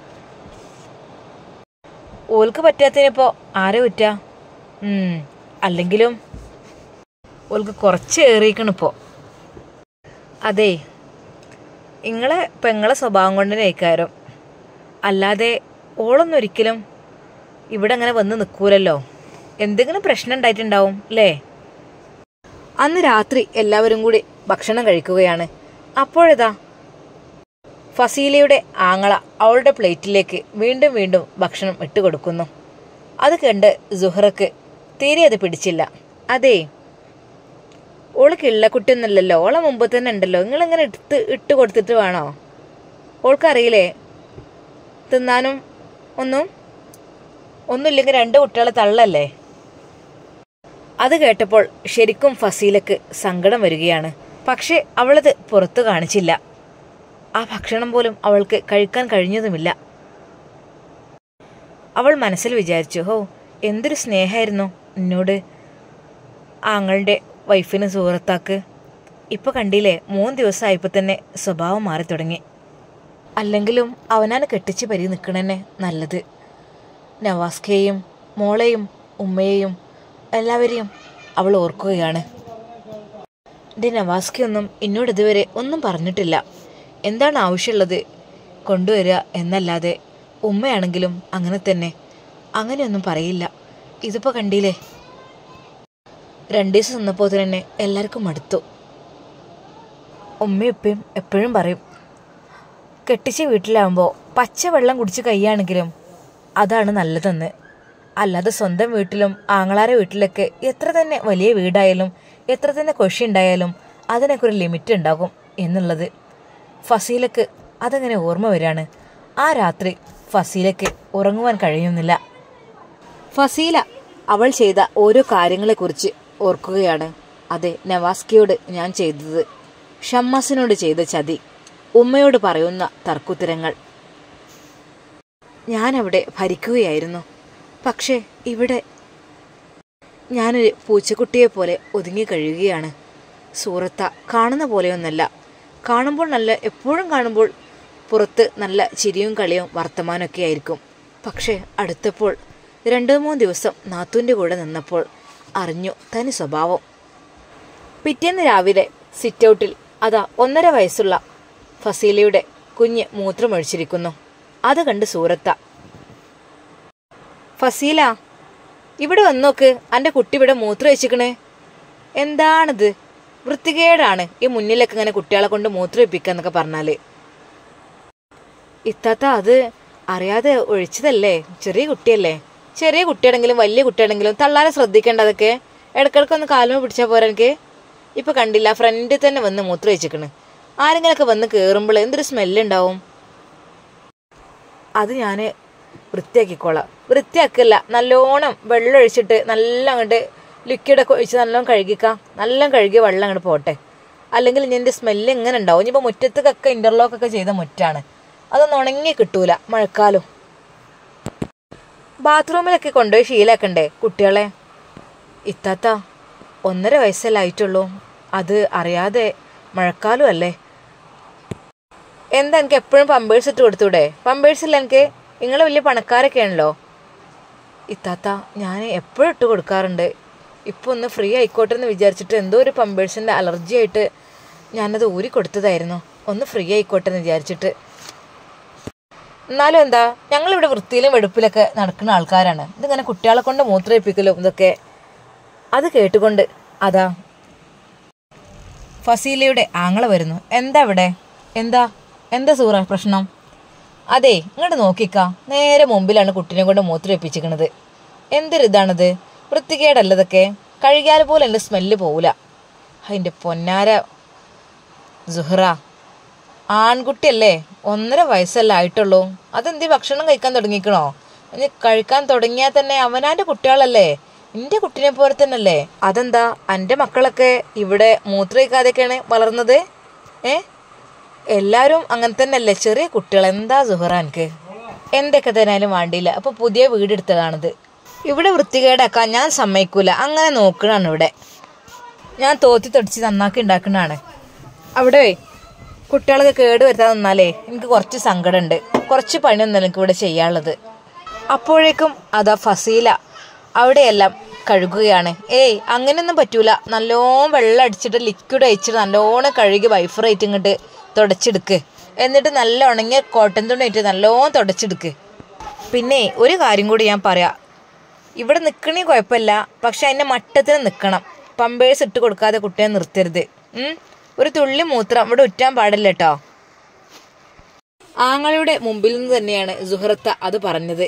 ഓൾക്ക് പറ്റാത്തതിനിപ്പോൾ ആരെ കുറ്റാ ഉം, അല്ലെങ്കിലും ഓൾക്ക് കുറച്ച് ഏറിയിക്കണിപ്പോൾ അതെ ഇങ്ങളെ പെങ്ങളെ സ്വഭാവം കൊണ്ട് നയിക്കാരം അല്ലാതെ ഓളൊന്നും ഒരിക്കലും ഇവിടെ അങ്ങനെ വന്ന് നിൽക്കൂലല്ലോ എന്തെങ്കിലും പ്രശ്നം ഉണ്ടായിട്ടുണ്ടാവും അല്ലേ അന്ന് രാത്രി എല്ലാവരും കൂടി ഭക്ഷണം കഴിക്കുകയാണ് അപ്പോഴിതാ ഫസീലയുടെ ആങ്ങള അവളുടെ പ്ലേറ്റിലേക്ക് വീണ്ടും വീണ്ടും ഭക്ഷണം ഇട്ടുകൊടുക്കുന്നു അത് കണ്ട് സുഹറക്ക് തീരെ അത് പിടിച്ചില്ല അതേ ഓള് കിള്ളക്കുട്ടിയൊന്നുമല്ലല്ലോ ഓളെ മുമ്പ് തന്നെ ഉണ്ടല്ലോ നിങ്ങളിങ്ങനെ എടുത്ത് ഇട്ട് കൊടുത്തിട്ട് വേണോ ഓൾക്കറിയില്ലേ തിന്നാനും ഒന്നും ഒന്നുമില്ലെങ്കിൽ രണ്ട് കുട്ടികളെ തള്ളല്ലേ അത് കേട്ടപ്പോൾ ശരിക്കും ഫസീലക്ക് സങ്കടം വരികയാണ് പക്ഷെ അവളത് പുറത്തു കാണിച്ചില്ല ആ ഭക്ഷണം പോലും അവൾക്ക് കഴിക്കാൻ കഴിഞ്ഞതുമില്ല അവൾ മനസ്സിൽ വിചാരിച്ചു ഹോ എന്തൊരു സ്നേഹമായിരുന്നു എന്നോട് ആങ്ങളുടെ വൈഫിന് സുഹൃത്താക്ക് ഇപ്പൊ കണ്ടില്ലേ മൂന്ന് ദിവസമായപ്പോൾ തന്നെ സ്വഭാവം മാറി തുടങ്ങി അല്ലെങ്കിലും അവനാണ് കെട്ടിച്ച് പരി നിൽക്കണന്നെ നല്ലത് നവാസ്കയെയും മോളെയും ഉമ്മയെയും എല്ലാവരെയും അവൾ ഓർക്കുകയാണ് എൻ്റെ നവാസ്കയൊന്നും എന്നോട് ഇതുവരെ ഒന്നും പറഞ്ഞിട്ടില്ല എന്താണ് ആവശ്യമുള്ളത് കൊണ്ടുവരിക എന്നല്ലാതെ ഉമ്മയാണെങ്കിലും അങ്ങനെ തന്നെ അങ്ങനെയൊന്നും പറയില്ല ഇതിപ്പോൾ കണ്ടില്ലേ രണ്ടു ദിവസം നിന്നപ്പോൾ തന്നെ എല്ലാവർക്കും മടുത്തു ഉമ്മയും ഉപ്പയും എപ്പോഴും പറയും കെട്ടിച്ച വീട്ടിലാവുമ്പോൾ പച്ച വെള്ളം കുടിച്ച് കൈയാണെങ്കിലും അതാണ് നല്ലതെന്ന് അല്ലാതെ സ്വന്തം വീട്ടിലും ആങ്ങളാരെ വീട്ടിലൊക്കെ എത്ര തന്നെ വലിയ വീടായാലും എത്ര തന്നെ കൊഷി ഉണ്ടായാലും അതിനൊക്കെ ഒരു ലിമിറ്റ് ഉണ്ടാകും എന്നുള്ളത് ഫസീലക്ക് അതങ്ങനെ ഓർമ്മ വരികയാണ് ആ രാത്രി ഫസീലക്ക് ഉറങ്ങുവാൻ കഴിയുന്നില്ല ഫസീല അവൾ ചെയ്ത ഓരോ കാര്യങ്ങളെക്കുറിച്ച് ഓർക്കുകയാണ് അതെ നവാസ്കിയോട് ഞാൻ ചെയ്തത് ഷമ്മാസിനോട് ചെയ്ത ചതി ഉമ്മയോട് പറയുന്ന തർക്കുത്തരങ്ങൾ ഞാനവിടെ ഭരിക്കുകയായിരുന്നു പക്ഷേ ഇവിടെ ഞാനൊരു പൂച്ചക്കുട്ടിയെ പോലെ ഒതുങ്ങി കഴിയുകയാണ് സൂറത്ത കാണുന്ന പോലെയൊന്നല്ല കാണുമ്പോൾ നല്ല എപ്പോഴും കാണുമ്പോൾ പുറത്ത് നല്ല ചിരിയും കളിയും വർത്തമാനമൊക്കെ ആയിരിക്കും പക്ഷേ അടുത്തപ്പോൾ രണ്ടു മൂന്ന് ദിവസം നാത്തൂൻ്റെ കൂടെ നിന്നപ്പോൾ അറിഞ്ഞു തനി സ്വഭാവം പിറ്റേന്ന് രാവിലെ സിറ്റൗട്ടിൽ അതാ ഒന്നര വയസ്സുള്ള ഫസീലയുടെ കുഞ്ഞ് മൂത്രമൊഴിച്ചിരിക്കുന്നു അത് കണ്ട് സൂറത്ത ഫസീല ഇവിടെ വന്നോക്ക് അന്റെ കുട്ടി ഇവിടെ മൂത്രം വെച്ചിക്കണേ എന്താണിത് വൃത്തികേടാണ് ഈ മുന്നിലൊക്കെ ഇങ്ങനെ കുട്ടികളെ കൊണ്ട് മൂത്രം വെപ്പിക്കാന്നൊക്കെ പറഞ്ഞാല് ഇത്താത്ത അത് അറിയാതെ ഒഴിച്ചതല്ലേ ചെറിയ കുട്ടിയല്ലേ ചെറിയ കുട്ടിയാണെങ്കിലും വലിയ കുട്ടിയാണെങ്കിലും തള്ളാരെ ശ്രദ്ധിക്കേണ്ട അതൊക്കെ ഇടക്കിടക്ക് ഒന്ന് കാലുമ പിടിച്ചാൽ പോരാ എനിക്ക് ഇപ്പൊ കണ്ടില്ല ഫ്രണ്ടിൽ തന്നെ വന്ന് മൂത്രം വെച്ചിക്കണ് ആരെങ്കിലൊക്കെ വന്ന് കയറുമ്പോൾ എന്തൊരു സ്മെല്ലുണ്ടാവും അത് ഞാൻ വൃത്തിയാക്കിക്കോളാം വൃത്തിയാക്കല്ല നല്ലോണം വെള്ളം ഒഴിച്ചിട്ട് നല്ല അങ്ങോട്ട് ലിക്വിഡൊക്കെ ഒഴിച്ച് നല്ലോണം കഴുകിക്കാം നല്ല കഴുകിയ വെള്ളം അങ്ങോട്ട് പോട്ടെ അല്ലെങ്കിൽ ഇതിൻ്റെ സ്മെല്ല് എങ്ങനെ ഉണ്ടാവും ഇനിയിപ്പോൾ മുറ്റത്തേക്കൊക്കെ ഇൻ്റർലോക്കൊക്കെ ചെയ്ത മുറ്റാണ് അതൊന്നും ഉണങ്ങി കിട്ടൂല മഴക്കാലം ബാത്റൂമിലൊക്കെ കൊണ്ടുപോയി ശീലാക്കണ്ടേ കുട്ടികളെ ഇത്താത്ത ഒന്നര വയസ്സല്ലേ ആയിട്ടുള്ളൂ അത് അറിയാതെ മഴക്കാലം അല്ലേ എന്താ എനിക്ക് എപ്പോഴും പമ്പേഴ്സ് ഇട്ട് കൊടുത്തൂടെ പമ്പേഴ്സ് ഇല്ല എനിക്ക് നിങ്ങൾ വലിയ പണക്കാരൊക്കെ ആണല്ലോ ഇത്താത്ത ഞാൻ എപ്പോഴും ഇട്ട് കൊടുക്കാറുണ്ട് ഇപ്പോൾ ഒന്ന് ഫ്രീ ആയിക്കോട്ടെ എന്ന് വിചാരിച്ചിട്ട് എന്തോ ഒരു പമ്പേഴ്സിൻ്റെ അലർജി ആയിട്ട് ഞാനത് ഊരി കൊടുത്തതായിരുന്നു ഒന്ന് ഫ്രീ ആയിക്കോട്ടെ എന്ന് വിചാരിച്ചിട്ട് എന്നാലും എന്താ ഞങ്ങളിവിടെ വൃത്തിയിലും വെടുപ്പിലൊക്കെ നടക്കുന്ന ആൾക്കാരാണ് ഇതിങ്ങനെ കുട്ടികളെ കൊണ്ട് മൂത്രയിപ്പിക്കലും ഇതൊക്കെ അത് കേട്ടുകൊണ്ട് അതാ ഫസീലയുടെ ആങ്ങള വരുന്നു എന്താ ഇവിടെ എന്താ എന്താ സൂറ പ്രശ്നം അതെ ഇങ്ങോട്ട് നോക്കിക്ക നേരെ മുമ്പിലാണ് കുട്ടീനെ കൊണ്ട് മൂത്രയിപ്പിച്ചിരിക്കണത് എന്തൊരു ഇതാണത് വൃത്തികേടല്ലതൊക്കെ കഴുകിയാൽ പോലും എൻ്റെ സ്മെല്ല് പോവില്ല അതിൻ്റെ പൊന്നാര സുഹ്റ ആൺകുട്ടിയല്ലേ ഒന്നര വയസ്സല്ലേ ആയിട്ടുള്ളൂ അതെന്തീ ഭക്ഷണം കഴിക്കാൻ തുടങ്ങിക്കണോ ഇനി കഴിക്കാൻ തുടങ്ങിയാൽ തന്നെ അവനാൻ്റെ കുട്ടികളല്ലേ എൻ്റെ കുട്ടീനെ പോലെ തന്നെയല്ലേ അതെന്താ എൻ്റെ മക്കളൊക്കെ ഇവിടെ മൂത്രയിക്കാതെയൊക്കെയാണ് വളർന്നത് ഏ എല്ലാവരും അങ്ങനെ തന്നെയല്ലേ ചെറിയ കുട്ടികൾ എന്താ സുഹറ എനിക്ക് എന്തൊക്കെ തന്നാലും വേണ്ടിയില്ല അപ്പോൾ പുതിയ വീടെടുത്തതാണിത് ഇവിടെ വൃത്തികേടാക്കാൻ ഞാൻ സമ്മതിക്കൂല അങ്ങനെ നോക്കണാണ് ഇവിടെ ഞാൻ തോത്തി തടിച്ച് നന്നാക്കി ഉണ്ടാക്കണതാണ് അവിടെ കുട്ടികളൊക്കെ കേട് വരുത്താൻ നിന്നാലേ എനിക്ക് കുറച്ച് സങ്കടമുണ്ട് കുറച്ച് പണിയൊന്നുമല്ല എനിക്ക് ഇവിടെ ചെയ്യാനുള്ളത് അപ്പോഴേക്കും അതാ ഫസീല അവിടെയെല്ലാം കഴുകുകയാണ് ഏയ് അങ്ങനെയൊന്നും പറ്റൂല നല്ലോണം വെള്ളം അടിച്ചിട്ട് ലിക്വിഡ് അയച്ചിട്ട് നല്ലോണം കഴുകി വൈഫറായിട്ട് ഇങ്ങോട്ട് തുടച്ചെടുക്ക് എന്നിട്ട് നല്ല ഉണങ്ങിയ കോട്ടൺ തുണിയിട്ട് നല്ലോണം തുടച്ചെടുക്ക് പിന്നെ ഒരു കാര്യം കൂടി ഞാൻ പറയാം ഇവിടെ നിൽക്കണേ കുഴപ്പമില്ല പക്ഷെ അതിൻ്റെ മട്ടത്തിന് നിൽക്കണം പമ്പേഴ്സ് ഇട്ട് കൊടുക്കാതെ കുട്ടിയെ നിർത്തരുത് ഉം? ഒരു തുള്ളി മൂത്രം ഇവിടെ ഉറ്റാൻ പാടില്ല കേട്ടോ ആങ്ങളുടെ മുമ്പിൽ നിന്ന് തന്നെയാണ് സുഹൃത്ത അത് പറഞ്ഞത്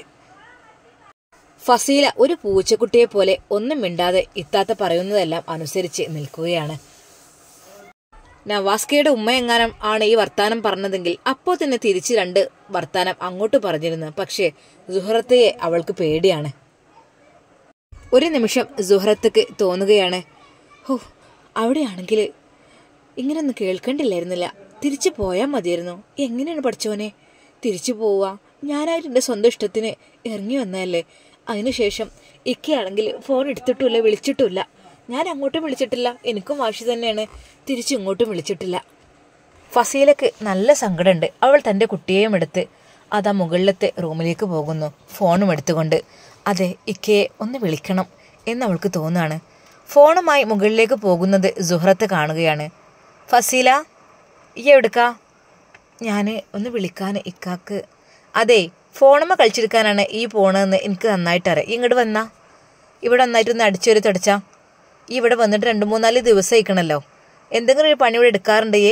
ഫസീല ഒരു പൂച്ചക്കുട്ടിയെ പോലെ ഒന്നും മിണ്ടാതെ ഇത്താത്ത പറയുന്നതെല്ലാം അനുസരിച്ച് നിൽക്കുകയാണ് നവാസ്കയുടെ ഉമ്മ എങ്ങാനും ആണ് ഈ വർത്താനം പറഞ്ഞതെങ്കിൽ അപ്പോൾ തന്നെ തിരിച്ച് രണ്ട് വർത്താനം അങ്ങോട്ട് പറഞ്ഞിരുന്നു പക്ഷേ സുഹറത്തയെ അവൾക്ക് പേടിയാണ് ഒരു നിമിഷം സുഹറത്തക്ക് തോന്നുകയാണ് ഹോ അവിടെയാണെങ്കിൽ ഇങ്ങനെയൊന്നും കേൾക്കണ്ടില്ലായിരുന്നില്ല തിരിച്ചു പോയാൽ മതിയായിരുന്നു എങ്ങനെയാണ് പഠിച്ചോനെ തിരിച്ചു പോവുക ഞാനായിട്ട് എൻ്റെ സ്വന്തം ഇഷ്ടത്തിന് ഇറങ്ങി വന്നതല്ലേ അതിനുശേഷം ഇക്കയാണെങ്കിൽ ഫോൺ എടുത്തിട്ടുമില്ല വിളിച്ചിട്ടുമില്ല ഞാൻ അങ്ങോട്ടും വിളിച്ചിട്ടില്ല എനിക്കും വാശി തന്നെയാണ് തിരിച്ചു ഇങ്ങോട്ടും വിളിച്ചിട്ടില്ല ഫസീലക്ക് നല്ല സങ്കടമുണ്ട് അവൾ തൻ്റെ കുട്ടിയെയും എടുത്ത് അതാ മുകളിലത്തെ റൂമിലേക്ക് പോകുന്നു ഫോണും എടുത്തുകൊണ്ട് അതെ ഇക്കയെ ഒന്ന് വിളിക്കണം എന്ന് അവൾക്ക് തോന്നുകയാണ് ഫോണുമായി മുകളിലേക്ക് പോകുന്നത് സുഹറത്ത് കാണുകയാണ് ഫസീല ഈ എവിടുക്കാ ഞാൻ ഒന്ന് വിളിക്കാൻ ഇക്കാക്ക് അതെ ഫോണുമ്മ കളിച്ചെടുക്കാനാണ് ഈ പോണതെന്ന് എനിക്ക് നന്നായിട്ട് അറിയാം ഇങ്ങോട്ട് വന്നാ ഇവിടെ നന്നായിട്ട് ഒന്ന് അടിച്ചൊരു തുടച്ചാ ഈ ഇവിടെ വന്നിട്ട് രണ്ട് മൂന്നാല് ദിവസം ആയിക്കണല്ലോ എന്തെങ്കിലും ഒരു പണി ഇവിടെ എടുക്കാറുണ്ടേ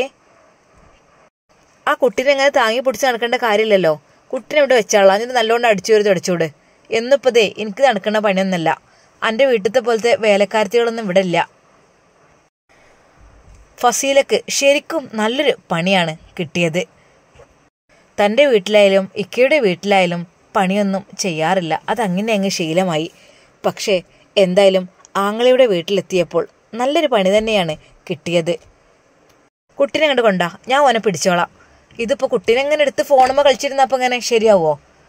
ആ കുട്ടീനെ എങ്ങനെ താങ്ങി പിടിച്ച് നടക്കേണ്ട കാര്യമില്ലല്ലോ കുട്ടീനെ ഇവിടെ വെച്ചാളാ എന്നിട്ട് നല്ലോണം അടിച്ചു ഒരു തുടച്ചൂട് എന്നിപ്പതേ എനിക്ക് നടക്കുന്ന പണിയൊന്നല്ല എൻ്റെ വീട്ടിലത്തെ പോലത്തെ വേലക്കാരത്തികളൊന്നും ഇവിടെ ഇല്ല ഫസീലക്ക് ശരിക്കും നല്ലൊരു പണിയാണ് കിട്ടിയത് തൻ്റെ വീട്ടിലായാലും ഇക്കയുടെ വീട്ടിലായാലും പണിയൊന്നും ചെയ്യാറില്ല അതങ്ങനെ അങ്ങ് ശീലമായി പക്ഷേ എന്തായാലും ആങ്ങളയുടെ വീട്ടിലെത്തിയപ്പോൾ നല്ലൊരു പണി തന്നെയാണ് കിട്ടിയത് കുട്ടീനെ കണ്ട് കൊണ്ടാ ഞാൻ ഓനെ പിടിച്ചോളാം ഇതിപ്പോൾ കുട്ടീനെ എങ്ങനെ എടുത്ത് ഫോണുമ്മ കളിച്ചിരുന്നപ്പോൾ എങ്ങനെ ശരിയാവോ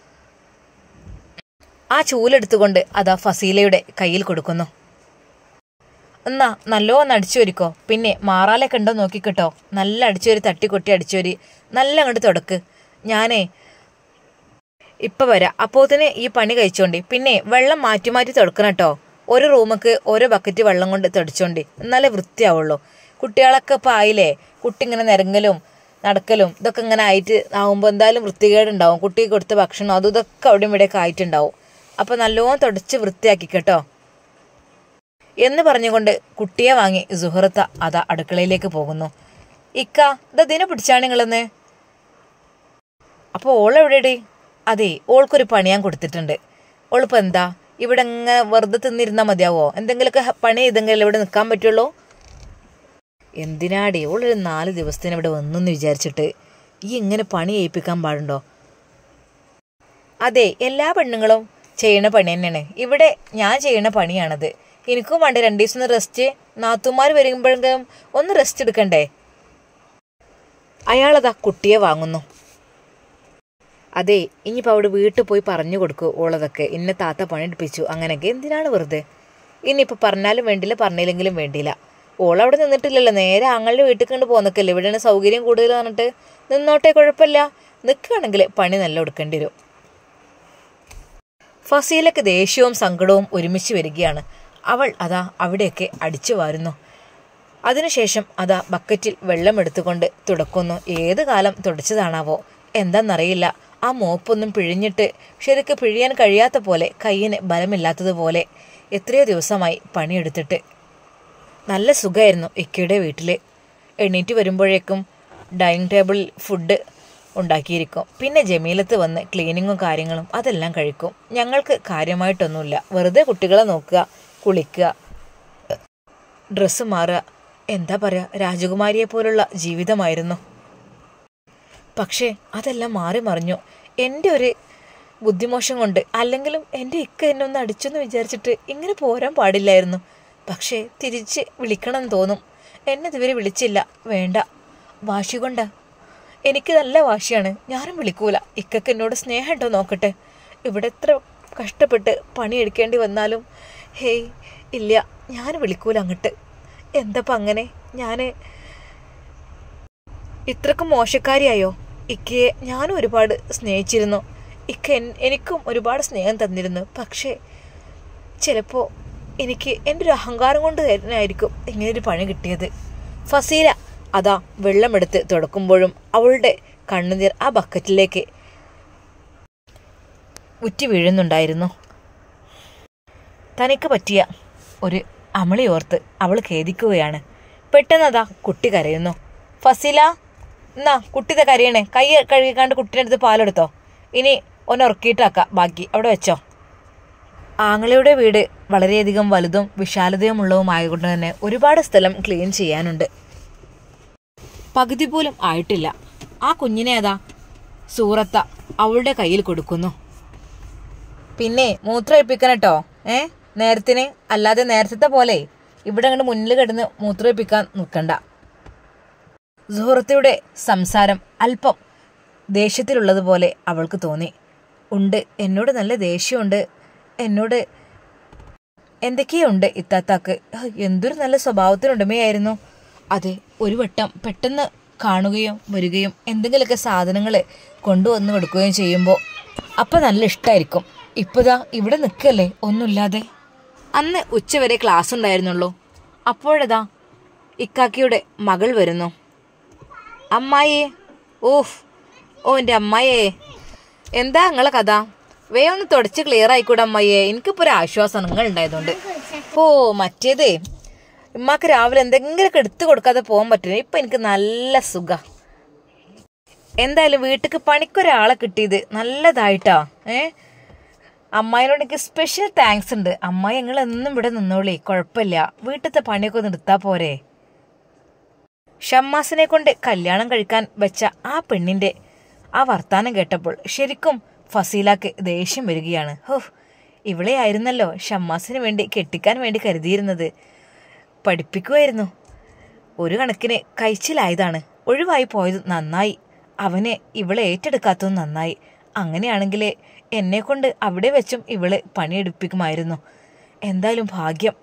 ആ ചൂലെടുത്തുകൊണ്ട് അതാ ഫസീലയുടെ കയ്യിൽ കൊടുക്കുന്നു എന്നാ നല്ലോണം അടിച്ചുവരിക്കോ പിന്നെ മാറാലൊക്കെ ഉണ്ടോ നോക്കിക്കിട്ടോ നല്ല അടിച്ചുവരി തട്ടിക്കൊട്ടി അടിച്ചുവരി നല്ല അങ്ങോട്ട് തുടക്ക് ഞാനേ ഇപ്പൊ വരാം അപ്പോത്തിന് ഈ പണി കഴിച്ചോണ്ടി പിന്നെ വെള്ളം മാറ്റി മാറ്റി തുടക്കണം കേട്ടോ ഒരു റൂമക്ക് ഓരോ ബക്കറ്റ് വെള്ളം കൊണ്ട് തുടച്ചോണ്ടി എന്നാലേ വൃത്തിയാവുള്ളൂ കുട്ടികളൊക്കെ ഇപ്പം ആയില്ലേ കുട്ടി ഇങ്ങനെ നിരങ്ങലും നടക്കലും ഇതൊക്കെ ഇങ്ങനെ ആയിട്ട് ആവുമ്പോൾ എന്തായാലും വൃത്തികേടുണ്ടാവും കുട്ടിക്ക് കൊടുത്ത ഭക്ഷണം അതും ഇതൊക്കെ അവിടെയും ഇവിടെയൊക്കെ ആയിട്ടുണ്ടാവും അപ്പം നല്ലോണം തുടച്ച് വൃത്തിയാക്കി കേട്ടോ എന്ന് പറഞ്ഞുകൊണ്ട് കുട്ടിയെ വാങ്ങി സുഹൃത്ത അതാ അടുക്കളയിലേക്ക് പോകുന്നു ഇക്ക ഇതതിനെ പിടിച്ചാണ് നിങ്ങളെന്ന് അപ്പോൾ ഓളെവിടെടി അതെ ഓൾക്കൊരു പണി ഞാൻ കൊടുത്തിട്ടുണ്ട് ഓളിപ്പോൾ എന്താ ഇവിടെ ഇങ്ങനെ വെറുതെ തിന്നിരുന്നാൽ മതിയാവോ എന്തെങ്കിലുമൊക്കെ ഹ- പണി ചെയ്തെങ്കിലും ഇവിടെ നിൽക്കാൻ പറ്റുള്ളൂ എന്തിനാടി ഓളൊരു നാല് ദിവസത്തിന് ഇവിടെ വന്നെന്ന് വിചാരിച്ചിട്ട് ഈ ഇങ്ങനെ പണി ചെയ്യിപ്പിക്കാൻ പാടുണ്ടോ അതെ എല്ലാ പെണ്ണുങ്ങളും ചെയ്യണ പണി തന്നെയാണ് ഇവിടെ ഞാൻ ചെയ്യണ പണിയാണത് എനിക്കും വേണ്ട രണ്ട് ദിവസം ഒന്ന് റെസ്റ്റ് നാത്തുമാർ വരുമ്പോഴെങ്കിലും ഒന്ന് റെസ്റ്റ് എടുക്കണ്ടേ അയാളതാ കുട്ടിയെ വാങ്ങുന്നു അതെ ഇനിയിപ്പോൾ അവിടെ വീട്ടിൽ പോയി പറഞ്ഞു കൊടുക്കൂ ഓളതൊക്കെ ഇന്നെ താത്ത പണിയെടുപ്പിച്ചു അങ്ങനെയൊക്കെ എന്തിനാണ് വെറുതെ ഇനിയിപ്പോൾ പറഞ്ഞാലും വേണ്ടില്ല പറഞ്ഞില്ലെങ്കിലും വേണ്ടില്ല ഓളവിടെ നിന്നിട്ടില്ലല്ലോ നേരെ ആങ്ങളുടെ വീട്ടിൽ കൊണ്ട് പോന്നക്കല്ലേ ഇവിടെയാണ് സൗകര്യം കൂടുതൽ പറഞ്ഞിട്ട് നിന്നോട്ടെ കുഴപ്പമില്ല നിൽക്കുകയാണെങ്കിൽ പണി നല്ല കൊടുക്കേണ്ടി വരും ഫസീലക്ക് ദേഷ്യവും സങ്കടവും ഒരുമിച്ച് വരികയാണ് അവൾ അതാ അവിടെയൊക്കെ അടിച്ചു വാരുന്നു അതിനുശേഷം അതാ ബക്കറ്റിൽ വെള്ളം എടുത്തുകൊണ്ട് തുടക്കുന്നു ഏത് കാലം തുടച്ചതാണാവോ എന്താണെന്നറിയില്ല ആ മോപ്പൊന്നും പിഴിഞ്ഞിട്ട് ശരിക്ക് പിഴിയാൻ കഴിയാത്ത പോലെ കയ്യിന് ബലമില്ലാത്തതുപോലെ എത്രയോ ദിവസമായി പണിയെടുത്തിട്ട് നല്ല സുഖമായിരുന്നു ഇക്കയുടെ വീട്ടിൽ എണീറ്റ് വരുമ്പോഴേക്കും ഡൈനിങ് ടേബിളിൽ ഫുഡ് ഉണ്ടാക്കിയിരിക്കും പിന്നെ ജമീലത്ത് വന്ന് ക്ലീനിങ്ങും കാര്യങ്ങളും അതെല്ലാം കഴിക്കും ഞങ്ങൾക്ക് കാര്യമായിട്ടൊന്നുമില്ല വെറുതെ കുട്ടികളെ നോക്കുക കുളിക്കുക ഡ്രസ്സ് മാറുക എന്താ പറയുക രാജകുമാരിയെ പോലുള്ള ജീവിതമായിരുന്നു പക്ഷേ അതെല്ലാം മാറി മറിഞ്ഞു എൻ്റെ ഒരു ബുദ്ധിമോശം കൊണ്ട് അല്ലെങ്കിലും എൻ്റെ ഇക്ക എന്നെ ഒന്ന് അടിച്ചെന്ന് വിചാരിച്ചിട്ട് ഇങ്ങനെ പോരാൻ പാടില്ലായിരുന്നു പക്ഷേ തിരിച്ച് വിളിക്കണം എന്ന് തോന്നും എന്നെ ഇതുവരെ വിളിച്ചില്ല വേണ്ട വാശി കൊണ്ടാ എനിക്ക് നല്ല വാശിയാണ് ഞാനും വിളിക്കൂല ഇക്കക്ക് എന്നോട് സ്നേഹമുണ്ടോ നോക്കട്ടെ ഇവിടെ എത്ര കഷ്ടപ്പെട്ട് പണിയെടുക്കേണ്ടി വന്നാലും ഹേയ് ഇല്ല ഞാൻ വിളിക്കൂല അങ്ങോട്ട് എന്തപ്പം അങ്ങനെ ഞാൻ ഇത്രക്കും മോശക്കാരിയായോ ഇക്കയെ ഞാനും ഒരുപാട് സ്നേഹിച്ചിരുന്നു ഇക്ക എൻ- എനിക്കും ഒരുപാട് സ്നേഹം തന്നിരുന്നു പക്ഷേ ചിലപ്പോൾ എനിക്ക് എൻ്റെ ഒരു അഹങ്കാരം കൊണ്ട് തന്നെയായിരിക്കും ഇങ്ങനൊരു പണി കിട്ടിയത് ഫസീല അതാ വെള്ളമെടുത്ത് തുടക്കുമ്പോഴും അവളുടെ കണ്ണുനീർ ആ ബക്കറ്റിലേക്ക് ഉറ്റി വീഴുന്നുണ്ടായിരുന്നു തനിക്ക് പറ്റിയ ഒരു അമളിയോർത്ത് അവൾ ഖേദിക്കുകയാണ് പെട്ടെന്നതാ കുട്ടി കരയുന്നു ഫസീല എന്നാ കുട്ടിത്തെ കരയണേ കൈ കഴുകിക്കാണ്ട് കുട്ടീൻ്റെ അടുത്ത് പാലെടുത്തോ ഇനി ഒന്ന് ഉറക്കിയിട്ടാക്കാം ബാക്കി അവിടെ വെച്ചോ ആങ്ങളയുടെ വീട് വളരെയധികം വലുതും വിശാലതയുമുള്ളതുമായതുകൊണ്ട് തന്നെ ഒരുപാട് സ്ഥലം ക്ലീൻ ചെയ്യാനുണ്ട് പകുതി പോലും ആയിട്ടില്ല ആ കുഞ്ഞിനെ അതാ സൂറത്ത അവളുടെ കയ്യിൽ കൊടുക്കുന്നു പിന്നെ മൂത്രമൊഴിപ്പിക്കണം കേട്ടോ ഏ നേരത്തിന് അല്ലാതെ നേരത്തെ പോലെ ഇവിടെ അങ്ങോട്ട് മുന്നിൽ കിടന്ന് മൂത്രമൊഴിപ്പിക്കാൻ നിൽക്കണ്ട സുഹൃത്തിയുടെ സംസാരം അല്പം ദേഷ്യത്തിലുള്ളതുപോലെ അവൾക്ക് തോന്നി ഉണ്ട് എന്നോട് നല്ല ദേഷ്യമുണ്ട് എന്നോട് എന്തൊക്കെയുണ്ട് ഇത്താത്താക്ക് ആ, എന്തൊരു നല്ല സ്വഭാവത്തിനുടമയായിരുന്നു അതെ ഒരു വട്ടം പെട്ടെന്ന് കാണുകയും വരികയും എന്തെങ്കിലുമൊക്കെ സാധനങ്ങൾ കൊണ്ടുവന്ന് കൊടുക്കുകയും ചെയ്യുമ്പോൾ അപ്പം നല്ല ഇഷ്ടമായിരിക്കും ഇപ്പതാ ഇവിടെ നിൽക്കല്ലേ ഒന്നുമില്ലാതെ അന്ന് ഉച്ചവരെ ക്ലാസ് ഉണ്ടായിരുന്നുള്ളൂ അപ്പോഴതാ ഇക്കാക്കിയുടെ മകൾ വരുന്നു അമ്മായിയെ ഓഫ് ഓ എൻ്റെ അമ്മായിയെ എന്താ നിങ്ങളെ കഥ വേ ഒന്ന് തുടച്ച് ക്ലിയർ ആയിക്കൂടെ അമ്മായിയെ എനിക്കിപ്പോൾ ഒരു ആശ്വാസം നിങ്ങൾ ഉണ്ടായതുകൊണ്ട് ഓ മറ്റേതേ ഉമ്മാക്ക് രാവിലെ എന്തെങ്കിലുമൊക്കെ എടുത്തു കൊടുക്കാതെ പോകാൻ പറ്റില്ല ഇപ്പം എനിക്ക് നല്ല സുഖ എന്തായാലും വീട്ടിക്ക് പണിക്കൊരാളെ കിട്ടിയത് നല്ലതായിട്ടാ ഏ അമ്മായിനോട് എനിക്ക് സ്പെഷ്യൽ താങ്ക്സ് ഉണ്ട് അമ്മായി നിങ്ങൾ എന്നും ഇവിടെ നിന്നോളി കുഴപ്പമില്ല വീട്ടിലത്തെ പണിയൊക്കെ ഒന്ന് എടുത്താ പോരെ ഷമ്മാസിനെ കൊണ്ട് കല്യാണം കഴിക്കാൻ വെച്ച ആ പെണ്ണിന്റെ ആ വർത്താനം കേട്ടപ്പോൾ ശരിക്കും ഫസീലാക്ക് ദേഷ്യം വരികയാണ് ഹോ ഇവളെ ആയിരുന്നല്ലോ ഷമ്മാസിന് വേണ്ടി കെട്ടിക്കാൻ വേണ്ടി കരുതിയിരുന്നത് പഠിപ്പിക്കുമായിരുന്നു ഒരു കണക്കിന് കഴിച്ചിലായതാണ് ഒഴിവായി പോയത് നന്നായി അവനെ ഇവളെ ഏറ്റെടുക്കാത്തത് നന്നായി അങ്ങനെയാണെങ്കിൽ എന്നെ കൊണ്ട് അവിടെ വെച്ചും ഇവളെ പണിയെടുപ്പിക്കുമായിരുന്നു എന്തായാലും ഭാഗ്യം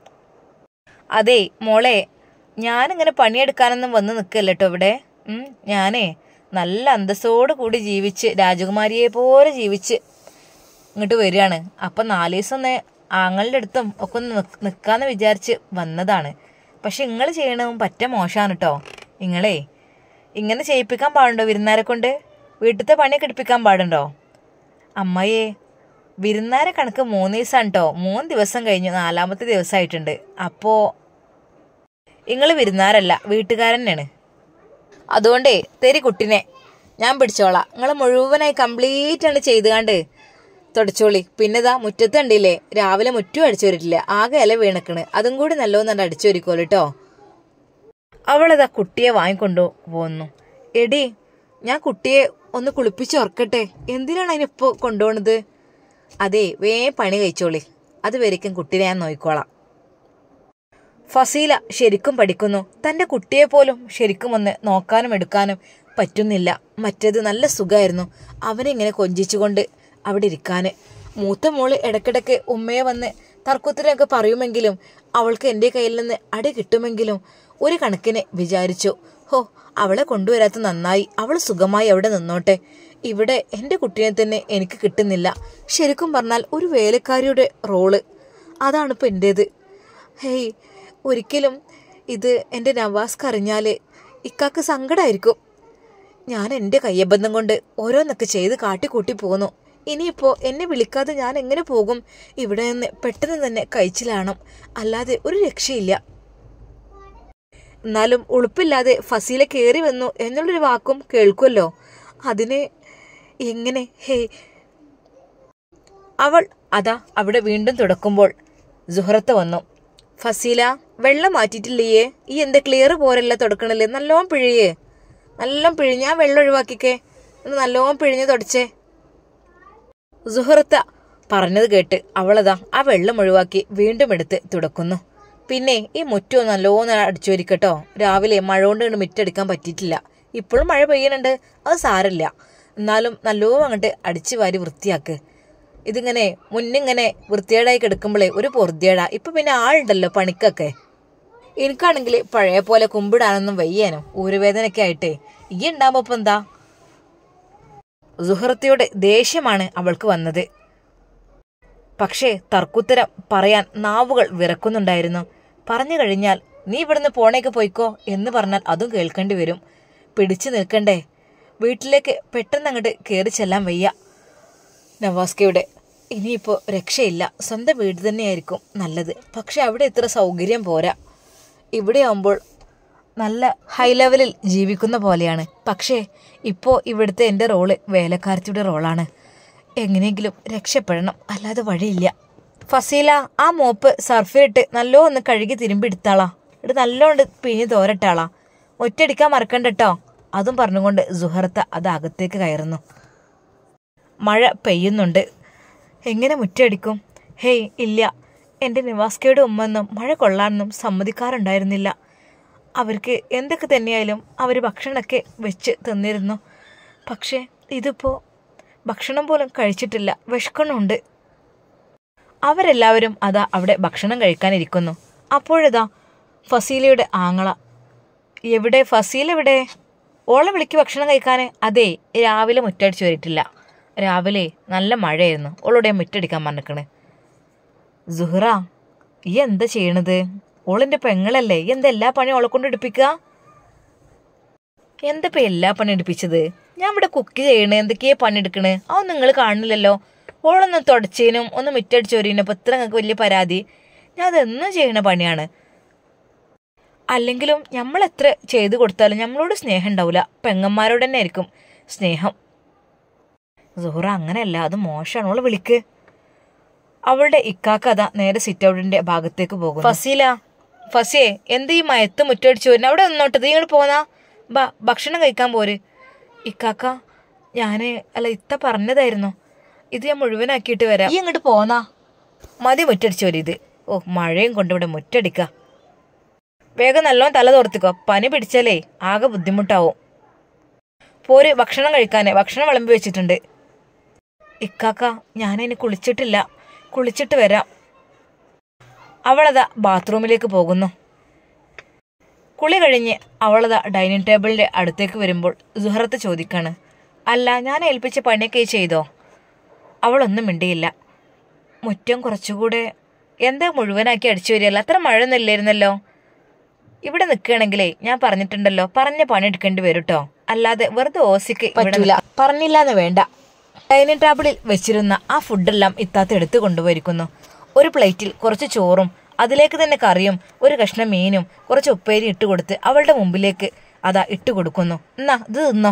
അതെ മോളെ ഞാനിങ്ങനെ പണിയെടുക്കാനൊന്നും വന്ന് നിൽക്കല്ല കേട്ടോ ഇവിടെ ഉം, ഞാനേ നല്ല അന്തസ്സോട് കൂടി ജീവിച്ച് രാജകുമാരിയെ പോലെ ജീവിച്ച് ഇങ്ങോട്ട് വരികയാണ് അപ്പം നാല് ദിവസം ഒന്ന് ആങ്ങളുടെ അടുത്തും ഒക്കെ ഒന്ന് നിക്ക് നിൽക്കാന്ന് വിചാരിച്ച് വന്നതാണ് പക്ഷെ നിങ്ങൾ ചെയ്യണതും പറ്റ മോശമാണ് കേട്ടോ നിങ്ങളേ ഇങ്ങനെ ചെയ്യിപ്പിക്കാൻ പാടുണ്ടോ വിരുന്നാരെ കൊണ്ട് വീട്ടിലത്തെ പണിയൊക്കെ എടുപ്പിക്കാൻ പാടുണ്ടോ അമ്മയെ വിരുന്നാരെ കണക്ക് മൂന്ന് ദിവസമാണ് കേട്ടോ മൂന്ന് ദിവസം കഴിഞ്ഞു നാലാമത്തെ ദിവസമായിട്ടുണ്ട് അപ്പോൾ നിങ്ങൾ വിരുന്നാരല്ല വീട്ടുകാരൻ തന്നെയാണ് അതുകൊണ്ടേ തെരി കുട്ടിനെ ഞാൻ പിടിച്ചോളാം നിങ്ങൾ മുഴുവനായി കംപ്ലീറ്റ് ആണ് ചെയ്തുകാണ്ട് തുടച്ചോളി പിന്നെ ഇതാ മുറ്റത്ത് കണ്ടില്ലേ രാവിലെ മുറ്റും അടിച്ചു വരിട്ടില്ല ആകെ ഇല വീണക്കണ് അതും കൂടി നല്ലോന്ന് അടിച്ചു വരിക്കോളൂ കേട്ടോ അവളതാ കുട്ടിയെ വാങ്ങിക്കൊണ്ടു പോന്നു എടി ഞാൻ കുട്ടിയെ ഒന്ന് കുളിപ്പിച്ച് ഉറക്കട്ടെ എന്തിനാണ് അതിനിപ്പോ കൊണ്ടുപോണത് അതെ വേ പണി കഴിച്ചോളി അത് വരയ്ക്കും കുട്ടിനെ ഞാൻ നോക്കിക്കോളാം ഫസീല ശരിക്കും പഠിക്കുന്നു തന്റെ കുട്ടിയെ പോലും ശരിക്കും ഒന്ന് നോക്കാനും എടുക്കാനും പറ്റുന്നില്ല മറ്റേത് നല്ല സുഖമായിരുന്നു അവനെ ഇങ്ങനെ കൊഞ്ചിച്ചുകൊണ്ട് അവിടെ ഇരിക്കാന് മൂത്ത മോള് ഇടയ്ക്കിടയ്ക്ക് ഉമ്മയെ വന്ന് തർക്കുത്തരൊക്കെ പറയുമെങ്കിലും അവൾക്ക് എൻ്റെ കയ്യിൽ നിന്ന് അടി കിട്ടുമെങ്കിലും ഒരു കണക്കിന് വിചാരിച്ചു ഹോ അവളെ കൊണ്ടുവരാത്ത നന്നായി അവൾ സുഖമായി അവിടെ നിന്നോട്ടെ ഇവിടെ എൻ്റെ കുട്ടീനെ തന്നെ എനിക്ക് കിട്ടുന്നില്ല ശരിക്കും പറഞ്ഞാൽ ഒരു വേലക്കാരിയുടെ റോള് അതാണിപ്പോൾ എൻ്റേത് ഹേയ് ഒരിക്കലും ഇത് എൻ്റെ നവാസ്ക്ക് അറിഞ്ഞാൽ ഇക്കാക്ക് സങ്കടമായിരിക്കും ഞാൻ എൻ്റെ കയ്യബന്ധം കൊണ്ട് ഓരോന്നൊക്കെ ചെയ്ത് കാട്ടിക്കൂട്ടി പോന്നു ഇനിയിപ്പോൾ എന്നെ വിളിക്കാതെ ഞാൻ എങ്ങനെ പോകും ഇവിടെ നിന്ന് പെട്ടെന്ന് തന്നെ കഴിച്ചിലാണം അല്ലാതെ ഒരു രക്ഷയില്ല എന്നാലും ഉളുപ്പില്ലാതെ ഫസീല കയറി വന്നു എന്നുള്ളൊരു വാക്കും കേൾക്കുമല്ലോ അതിന് എങ്ങനെ ഹേ അവൾ അതാ അവിടെ വീണ്ടും തുടക്കുമ്പോൾ സുഹറത്ത് വന്നു ഫസീല വെള്ളം മാറ്റിയിട്ടില്ലയേ ഈ എന്താ ക്ലിയർ പോരല്ല തുടക്കണല്ലേ നല്ലോണം പിഴിയേ നല്ലോണം പിഴിഞ്ഞ് ഞാൻ വെള്ളം ഒഴിവാക്കിക്കേ ഒന്ന് നല്ലോണം പിഴിഞ്ഞ് തുടച്ചേ സുഹൃത്ത പറഞ്ഞത് കേട്ട് അവളതാ ആ വെള്ളം ഒഴിവാക്കി വീണ്ടും എടുത്ത് തുടക്കുന്നു പിന്നെ ഈ മുറ്റം നല്ലോണം അടിച്ചു വരിക്കട്ടോ രാവിലെ മഴ കൊണ്ട് കൊണ്ട് മിറ്റടിക്കാൻ പറ്റിയിട്ടില്ല ഇപ്പോഴും മഴ പെയ്യുന്നുണ്ട് അത് സാരമില്ല എന്നാലും നല്ലോണം അങ്ങോട്ട് അടിച്ചു വാരി വൃത്തിയാക്ക് ഇതിങ്ങനെ മുന്നിങ്ങനെ വൃത്തികേടായി കിടക്കുമ്പോഴേ ഒരു പൊറുതിയേടാ ഇപ്പൊ പിന്നെ ആളുണ്ടല്ലോ പണിക്കൊക്കെ എനിക്കാണെങ്കിൽ പഴയ പോലെ കുമ്പിടാനൊന്നും വയ്യാനും ഊരുവേദനയൊക്കെ ആയിട്ടേ ഈ ഉണ്ടാകുമ്പോ ഇപ്പൊ എന്താ സുഹൃത്തിയുടെ ദേഷ്യമാണ് അവൾക്ക് വന്നത് പക്ഷേ തർക്കുത്തരം പറയാൻ നാവുകൾ വിറക്കുന്നുണ്ടായിരുന്നു പറഞ്ഞു കഴിഞ്ഞാൽ നീ ഇവിടുന്ന് പോണേക്ക് പോയിക്കോ എന്ന് പറഞ്ഞാൽ അതും കേൾക്കേണ്ടി വരും പിടിച്ചു നിൽക്കണ്ടേ വീട്ടിലേക്ക് പെട്ടെന്ന് അങ്ങോട്ട് കയറി ചെല്ലാൻ വയ്യ നവാസ്കയുടെ ഇനിയിപ്പോൾ രക്ഷയില്ല സ്വന്തം വീട് തന്നെയായിരിക്കും നല്ലത് പക്ഷെ അവിടെ ഇത്ര സൗകര്യം പോരാ ഇവിടെ ആവുമ്പോൾ നല്ല ഹൈ ലെവലിൽ ജീവിക്കുന്ന പോലെയാണ് പക്ഷേ ഇപ്പോൾ ഇവിടുത്തെ എൻ്റെ റോള് വേലക്കാരത്തിയുടെ റോളാണ് എങ്ങനെയെങ്കിലും രക്ഷപ്പെടണം അല്ലാതെ വഴിയില്ല ഫസീല ആ മോപ്പ് സർഫിലിട്ട് നല്ലോ ഒന്ന് കഴുകി തിരുമ്പിടുത്താളാ എന്നിട്ട് നല്ലോണ്ട് പിഞ്ഞ് തോരട്ടാളാ ഒറ്റയടിക്കാൻ മറക്കണ്ട കേട്ടോ അതും പറഞ്ഞുകൊണ്ട് സുഹർത്ത അത് അകത്തേക്ക് കയറുന്നു മഴ പെയ്യുന്നുണ്ട് എങ്ങനെ മുറ്റടിക്കും ഹേയ് ഇല്ല എൻ്റെ നിവാസ്കയുടെ ഉമ്മെന്നും മഴ കൊള്ളാനൊന്നും സമ്മതിക്കാറുണ്ടായിരുന്നില്ല അവർക്ക് എന്തൊക്കെ തന്നെയായാലും അവർ ഭക്ഷണമൊക്കെ വെച്ച് തന്നിരുന്നു പക്ഷേ ഇതിപ്പോൾ ഭക്ഷണം പോലും കഴിച്ചിട്ടില്ല വിശക്കണമുണ്ട് അവരെല്ലാവരും അതാ അവിടെ ഭക്ഷണം കഴിക്കാനിരിക്കുന്നു അപ്പോഴതാ ഫസീലയുടെ ആങ്ങള എവിടെ ഫസീല എവിടെ ഓളെ വിളിക്ക് ഭക്ഷണം കഴിക്കാൻ അതെ രാവിലെ മുറ്റടിച്ചു വരിട്ടില്ല രാവിലെ നല്ല മഴയായിരുന്നു ഓളോടെ മുറ്റടിക്കാൻ പറഞ്ഞിക്കണ് സുഹറ ഈ എന്താ ചെയ്യണത് ഓളിന്റെ പെങ്ങളല്ലേ ഈ എന്താ എല്ലാ പണിയും ഓളെ കൊണ്ട് എടുപ്പിക്കുക എന്താ ഇപ്പൊ എല്ലാ പണി എടുപ്പിച്ചത് ഞാൻ ഇവിടെ കുക്ക് ചെയ്യണേ എന്തൊക്കെയാ പണി എടുക്കണ് അതൊന്നും നിങ്ങൾ കാണുന്നില്ലല്ലോ ഓളൊന്ന് തുടച്ചതിനും ഒന്ന് മുറ്റടിച്ചോരിനും ഇപ്പൊ ഇത്ര നിങ്ങൾക്ക് വലിയ പരാതി ഞാൻ അതെന്നും ചെയ്യണ പണിയാണ് അല്ലെങ്കിലും നമ്മൾ എത്ര ചെയ്തു കൊടുത്താലും നമ്മളോട് സ്നേഹം ഉണ്ടാവില്ല പെങ്ങന്മാരോട് തന്നെ ആയിരിക്കും സ്നേഹം സുഹറ അങ്ങനെയല്ല അത് മോശമാണ് ഓളെ വിളിക്ക് അവളുടെ ഇക്കാക്കഥ നേരെ സിറ്റ് ഔട്ടിന്റെ ഭാഗത്തേക്ക് പോകും ഫസീല ഫസിയെ എന്ത് ഈ മയത്ത് മുറ്റടിച്ചു വരുന്ന അവിടെ നിന്നോട്ട് നീ ഇങ്ങോട്ട് പോന്നാ ബാ ഭക്ഷണം കഴിക്കാൻ പോര് ഇക്കാക്ക ഞാന് അല്ല ഇത്ത പറഞ്ഞതായിരുന്നു ഇത് ഞാൻ മുഴുവനാക്കിയിട്ട് വരാം ഈ ഇങ്ങോട്ട് പോന്നാ മതി മുറ്റടിച്ചു വരും ഇത് ഓ മഴയും കൊണ്ട് ഇവിടെ മുറ്റടിക്ക വേഗം നല്ലോണം തല തോർത്തിക്കോ പനി പിടിച്ചാലേ ആകെ ബുദ്ധിമുട്ടാവും പോര് ഭക്ഷണം കഴിക്കാനേ ഭക്ഷണം വിളമ്പി വെച്ചിട്ടുണ്ട് ഇക്കാക്ക ഞാനതിന് കുളിച്ചിട്ടില്ല കുളിച്ചിട്ട് വരാം അവളതാ ബാത്റൂമിലേക്ക് പോകുന്നു കുളി കഴിഞ്ഞ് അവളതാ ഡൈനിങ് ടേബിളിന്റെ അടുത്തേക്ക് വരുമ്പോൾ സുഹറത്ത് ചോദിക്കാണ് അല്ല ഞാൻ ഏൽപ്പിച്ച പണിയൊക്കെ ചെയ്തോ അവളൊന്നും മിണ്ടിയില്ല മുറ്റം കുറച്ചുകൂടെ എന്താ മുഴുവനാക്കി അടിച്ചു വരികയല്ല അത്ര മഴയൊന്നും ഇല്ലായിരുന്നല്ലോ ഇവിടെ നിൽക്കുകയാണെങ്കിലേ ഞാൻ പറഞ്ഞിട്ടുണ്ടല്ലോ പറഞ്ഞ പണി എടുക്കേണ്ടി വരും കേട്ടോ അല്ലാതെ വെറുതെ ഓസിക്ക് പറ്റൂല പറഞ്ഞില്ല എന്ന് വേണ്ട ഡൈനിങ് ടേബിളിൽ വെച്ചിരുന്ന ആ ഫുഡെല്ലാം ഇത്താത്ത എടുത്തു കൊണ്ടുപോയിരിക്കുന്നു ഒരു പ്ലേറ്റിൽ കുറച്ച് ചോറും അതിലേക്ക് തന്നെ കറിയും ഒരു കഷ്ണം മീനും കുറച്ച് ഉപ്പേരി ഇട്ട് കൊടുത്ത് അവളുടെ മുമ്പിലേക്ക് അതാ ഇട്ട് കൊടുക്കുന്നു എന്നാ ഇത് തിന്നോ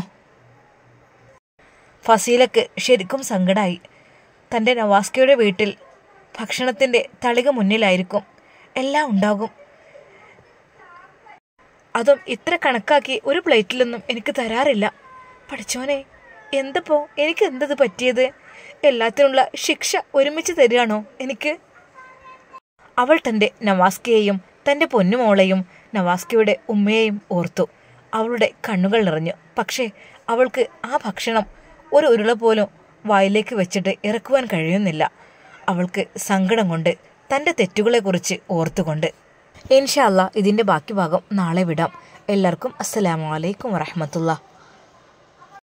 ഫസീലക്ക് ശരിക്കും സങ്കടായി തൻ്റെ നവാസ്കയുടെ വീട്ടിൽ ഭക്ഷണത്തിൻ്റെ തളിക മുന്നിലായിരിക്കും എല്ലാം ഉണ്ടാകും അതും ഇത്ര കണക്കാക്കി ഒരു പ്ലേറ്റിലൊന്നും എനിക്ക് തരാറില്ല പഠിച്ചോനെ എന്തപ്പോ എനിക്ക് എന്തത് പറ്റിയത് എല്ലാത്തിനുള്ള ശിക്ഷ ഒരുമിച്ച് തരികയാണോ എനിക്ക് അവൾ തൻ്റെ നവാസ്കയെയും തൻ്റെ പൊന്നുമോളെയും നവാസ്കയുടെ ഉമ്മയെയും ഓർത്തു അവളുടെ കണ്ണുകൾ നിറഞ്ഞു പക്ഷേ അവൾക്ക് ആ ഭക്ഷണം ഒരു ഉരുള പോലും വായിലേക്ക് വെച്ചിട്ട് ഇറക്കുവാൻ കഴിയുന്നില്ല അവൾക്ക് സങ്കടം കൊണ്ട് തൻ്റെ തെറ്റുകളെക്കുറിച്ച് ഓർത്തുകൊണ്ട് ഇൻഷാല്ല ഇതിൻ്റെ ബാക്കി ഭാഗം നാളെ വിടാം എല്ലാവർക്കും അസ്സലാമു അലൈക്കും വറഹമത്തുള്ള